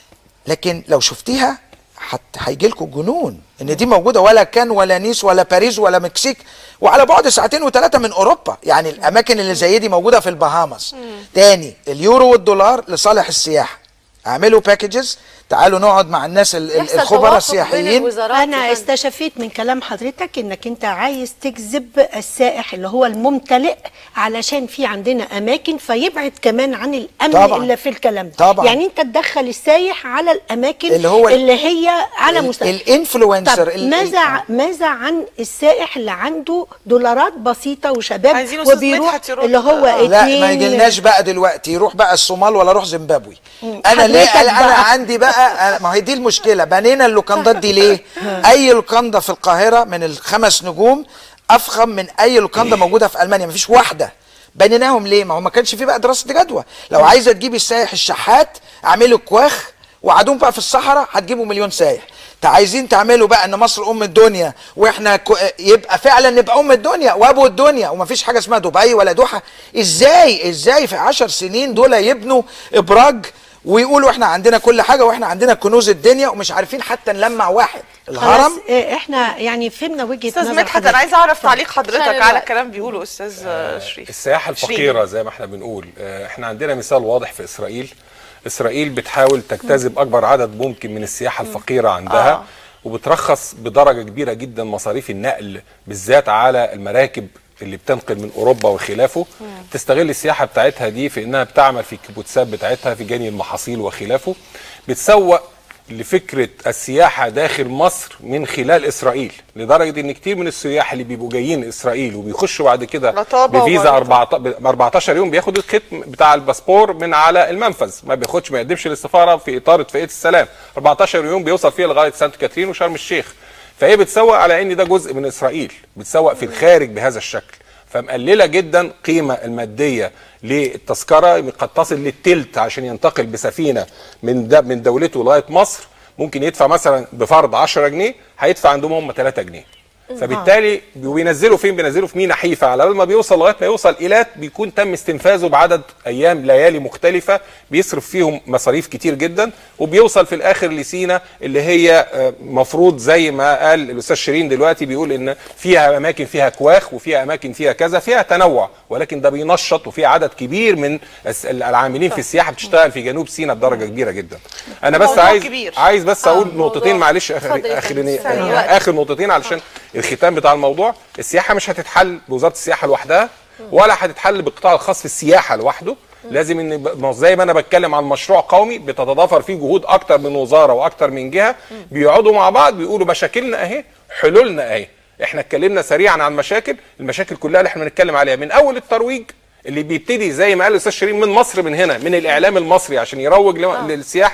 لكن لو شفتيها هيجي لكم جنون ان دي موجوده ولا كان ولا نيس ولا باريس ولا مكسيك وعلى بعد ساعتين وثلاثه من اوروبا يعني الاماكن اللي زي دي موجوده في البهامس تاني اليورو والدولار لصالح السياحه اعملوا باكجز تعالوا نقعد مع الناس ال- ال- يحصل الخبراء توافق بين السياحيين الوزارات انا كمان. استشفيت من كلام حضرتك انك انت عايز تجذب السائح اللي هو الممتلئ علشان في عندنا اماكن فيبعد كمان عن الامن طبعاً. اللي في الكلام ده طبعاً. يعني انت تدخل السايح على الاماكن اللي هو ال- اللي هي على ال- مستوى الانفلونسر طب ال- ماذا ال- ع- ماذا عن السائح اللي عنده دولارات بسيطه وشباب عايزين أستاذ وبيروح مدحت يرد. اللي هو آه. لا اتنين ما يجيلناش بقى دلوقتي يروح بقى الصومال ولا يروح زيمبابوي انا ليه حضرتك انا بقى. عندي بقى أنا- ما هي دي المشكله بنينا اللوكندات دي ليه اي لوكاندا في القاهره من الخمس نجوم افخم من اي لوكاندا موجوده في المانيا مفيش واحده بنيناهم ليه ما هو ما كانش في بقى دراسه جدوى لو عايزه تجيبي السايح الشحات اعملوا كواخ وقعدوهم بقى في الصحراء هتجيبوا مليون سايح انت عايزين تعملوا بقى ان مصر ام الدنيا واحنا كو... يبقى فعلا نبقى ام الدنيا وابو الدنيا ومفيش حاجه اسمها دبي ولا دوحه ازاي ازاي في عشر سنين دول يبنوا ابراج ويقولوا احنا عندنا كل حاجه واحنا عندنا كنوز الدنيا ومش عارفين حتى نلمع واحد الهرم خلاص آه، احنا يعني فهمنا وجهه استاذ نظر مدحت حضرتك. انا عايزه اعرف تعليق حضرتك عشان على الوقت. كلام بيقوله استاذ آه، شريف السياحه شيرين. الفقيره زي ما احنا بنقول آه، احنا عندنا مثال واضح في اسرائيل اسرائيل بتحاول تجتذب اكبر عدد ممكن من السياحه الفقيره عندها آه. وبترخص بدرجه كبيره جدا مصاريف النقل بالذات على المراكب اللي بتنقل من اوروبا وخلافه تستغل السياحه بتاعتها دي في انها بتعمل في الكيبوتسات بتاعتها في جني المحاصيل وخلافه بتسوق لفكره السياحه داخل مصر من خلال اسرائيل لدرجه ان كتير من السياح اللي بيبقوا جايين اسرائيل وبيخشوا بعد كده رطابة بفيزا وبرضه. 14 14 يوم بياخد الختم بتاع الباسبور من على المنفذ ما بياخدش ما يقدمش للسفاره في اطار اتفاقيه السلام 14 يوم بيوصل فيها لغايه سانت كاترين وشرم الشيخ فهي بتسوق على ان ده جزء من اسرائيل بتسوق في الخارج بهذا الشكل فمقلله جدا قيمه الماديه للتذكره قد تصل للتلت عشان ينتقل بسفينه من ده من دولته لغايه مصر ممكن يدفع مثلا بفرض 10 جنيه هيدفع عندهم هم 3 جنيه فبالتالي بينزلوا فين بينزلوا في مينا حيفا على بال ما بيوصل لغايه ما يوصل ايلات بيكون تم استنفاذه بعدد ايام ليالي مختلفه بيصرف فيهم مصاريف كتير جدا وبيوصل في الاخر لسينا اللي هي آه، مفروض زي ما قال الاستاذ شيرين دلوقتي بيقول ان فيها اماكن فيها كواخ وفيها اماكن فيها كذا فيها تنوع ولكن ده بينشط وفي عدد كبير من الس- العاملين في السياحه بتشتغل في جنوب سيناء بدرجه كبيره جدا انا بس موضوع عايز كبير. عايز بس اقول نقطتين موضوع. معلش اتفضل يا اخر فندم. اخر ثانية وقت. اخر نقطتين علشان الختام بتاع الموضوع السياحه مش هتتحل بوزاره السياحه لوحدها ولا هتتحل بالقطاع الخاص في السياحه لوحده لازم ان ب- ما هو زي ما انا بتكلم عن مشروع قومي بتتضافر فيه جهود اكتر من وزاره واكتر من جهه بيقعدوا مع بعض بيقولوا مشاكلنا اهي حلولنا اهي احنا اتكلمنا سريعا عن مشاكل المشاكل كلها اللي احنا بنتكلم عليها من اول الترويج اللي بيبتدي زي ما قال الاستاذ شيرين من مصر من هنا من الاعلام المصري عشان يروج لم- للسياحه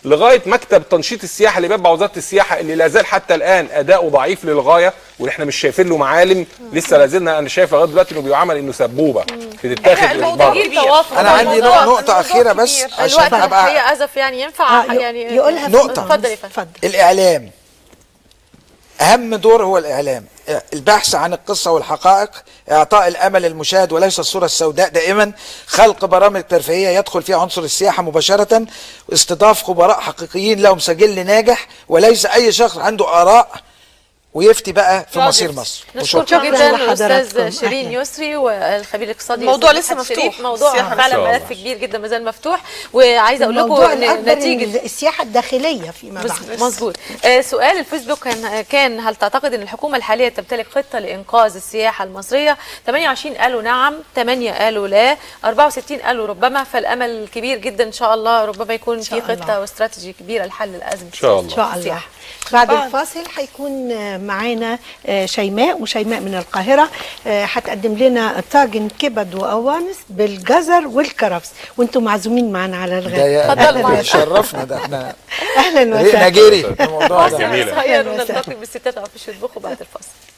لغايه مكتب تنشيط السياحه اللي بيتبع وزاره السياحه اللي لا زال حتى الان اداؤه ضعيف للغايه واحنا مش شايفين له معالم لسه لا زلنا انا شايف لغايه دلوقتي انه بيعامل انه سبوبه بتتاخد الموضوع إجبار. كبير. توافق انا عندي الموضوع- نقطه اخيره بس كبير. عشان الوقت ابقى الحقيقه ازف يعني ينفع آه، ي- يعني يقولها في نقطة. اتفضل يا فندم اتفضل الإعلام أهم دور هو الإعلام البحث عن القصة والحقائق إعطاء الأمل للمشاهد وليس الصورة السوداء دائما خلق برامج ترفيهية يدخل فيها عنصر السياحة مباشرة استضاف خبراء حقيقيين لهم سجل ناجح وليس أي شخص عنده آراء ويفتي بقى في مصير مصر نشكركم شكراً جدا لحضراتكم. الاستاذ شيرين أهلاً. يسري والخبير الاقتصادي الموضوع الأستاذ لسه مدحت شريف. مفتوح. موضوع السياحة فعلا إن شاء ملف الله. كبير جدا ما زال مفتوح وعايزه اقول لكم الموضوع ان الأكبر نتيجه إن السياحة الداخلية فيما بعد مظبوط آه سؤال الفيسبوك كان كان هل تعتقد ان الحكومه الحاليه تمتلك خطه لانقاذ السياحه المصريه 28 قالوا نعم 8 قالوا لا 64 قالوا ربما فالامل كبير جدا ان شاء الله ربما يكون في شاء الله. خطه واستراتيجي كبيره لحل الازمه إن شاء ان شاء الله السياحة. بعد الفاصل هيكون آه، معانا آه، شيماء وشيماء من القاهرة آه، هتقدم لنا طاجن كبد وقوانص بالجزر والكرفس وانتم معزومين معانا على ده الغداء يا- اتفضل معانا. شرفنا ده احنا اهلا ريقنا وسهلا جري في الموضوع ده جميلة. صغير ونلتقي بالستات في يطبخوا بعد الفاصل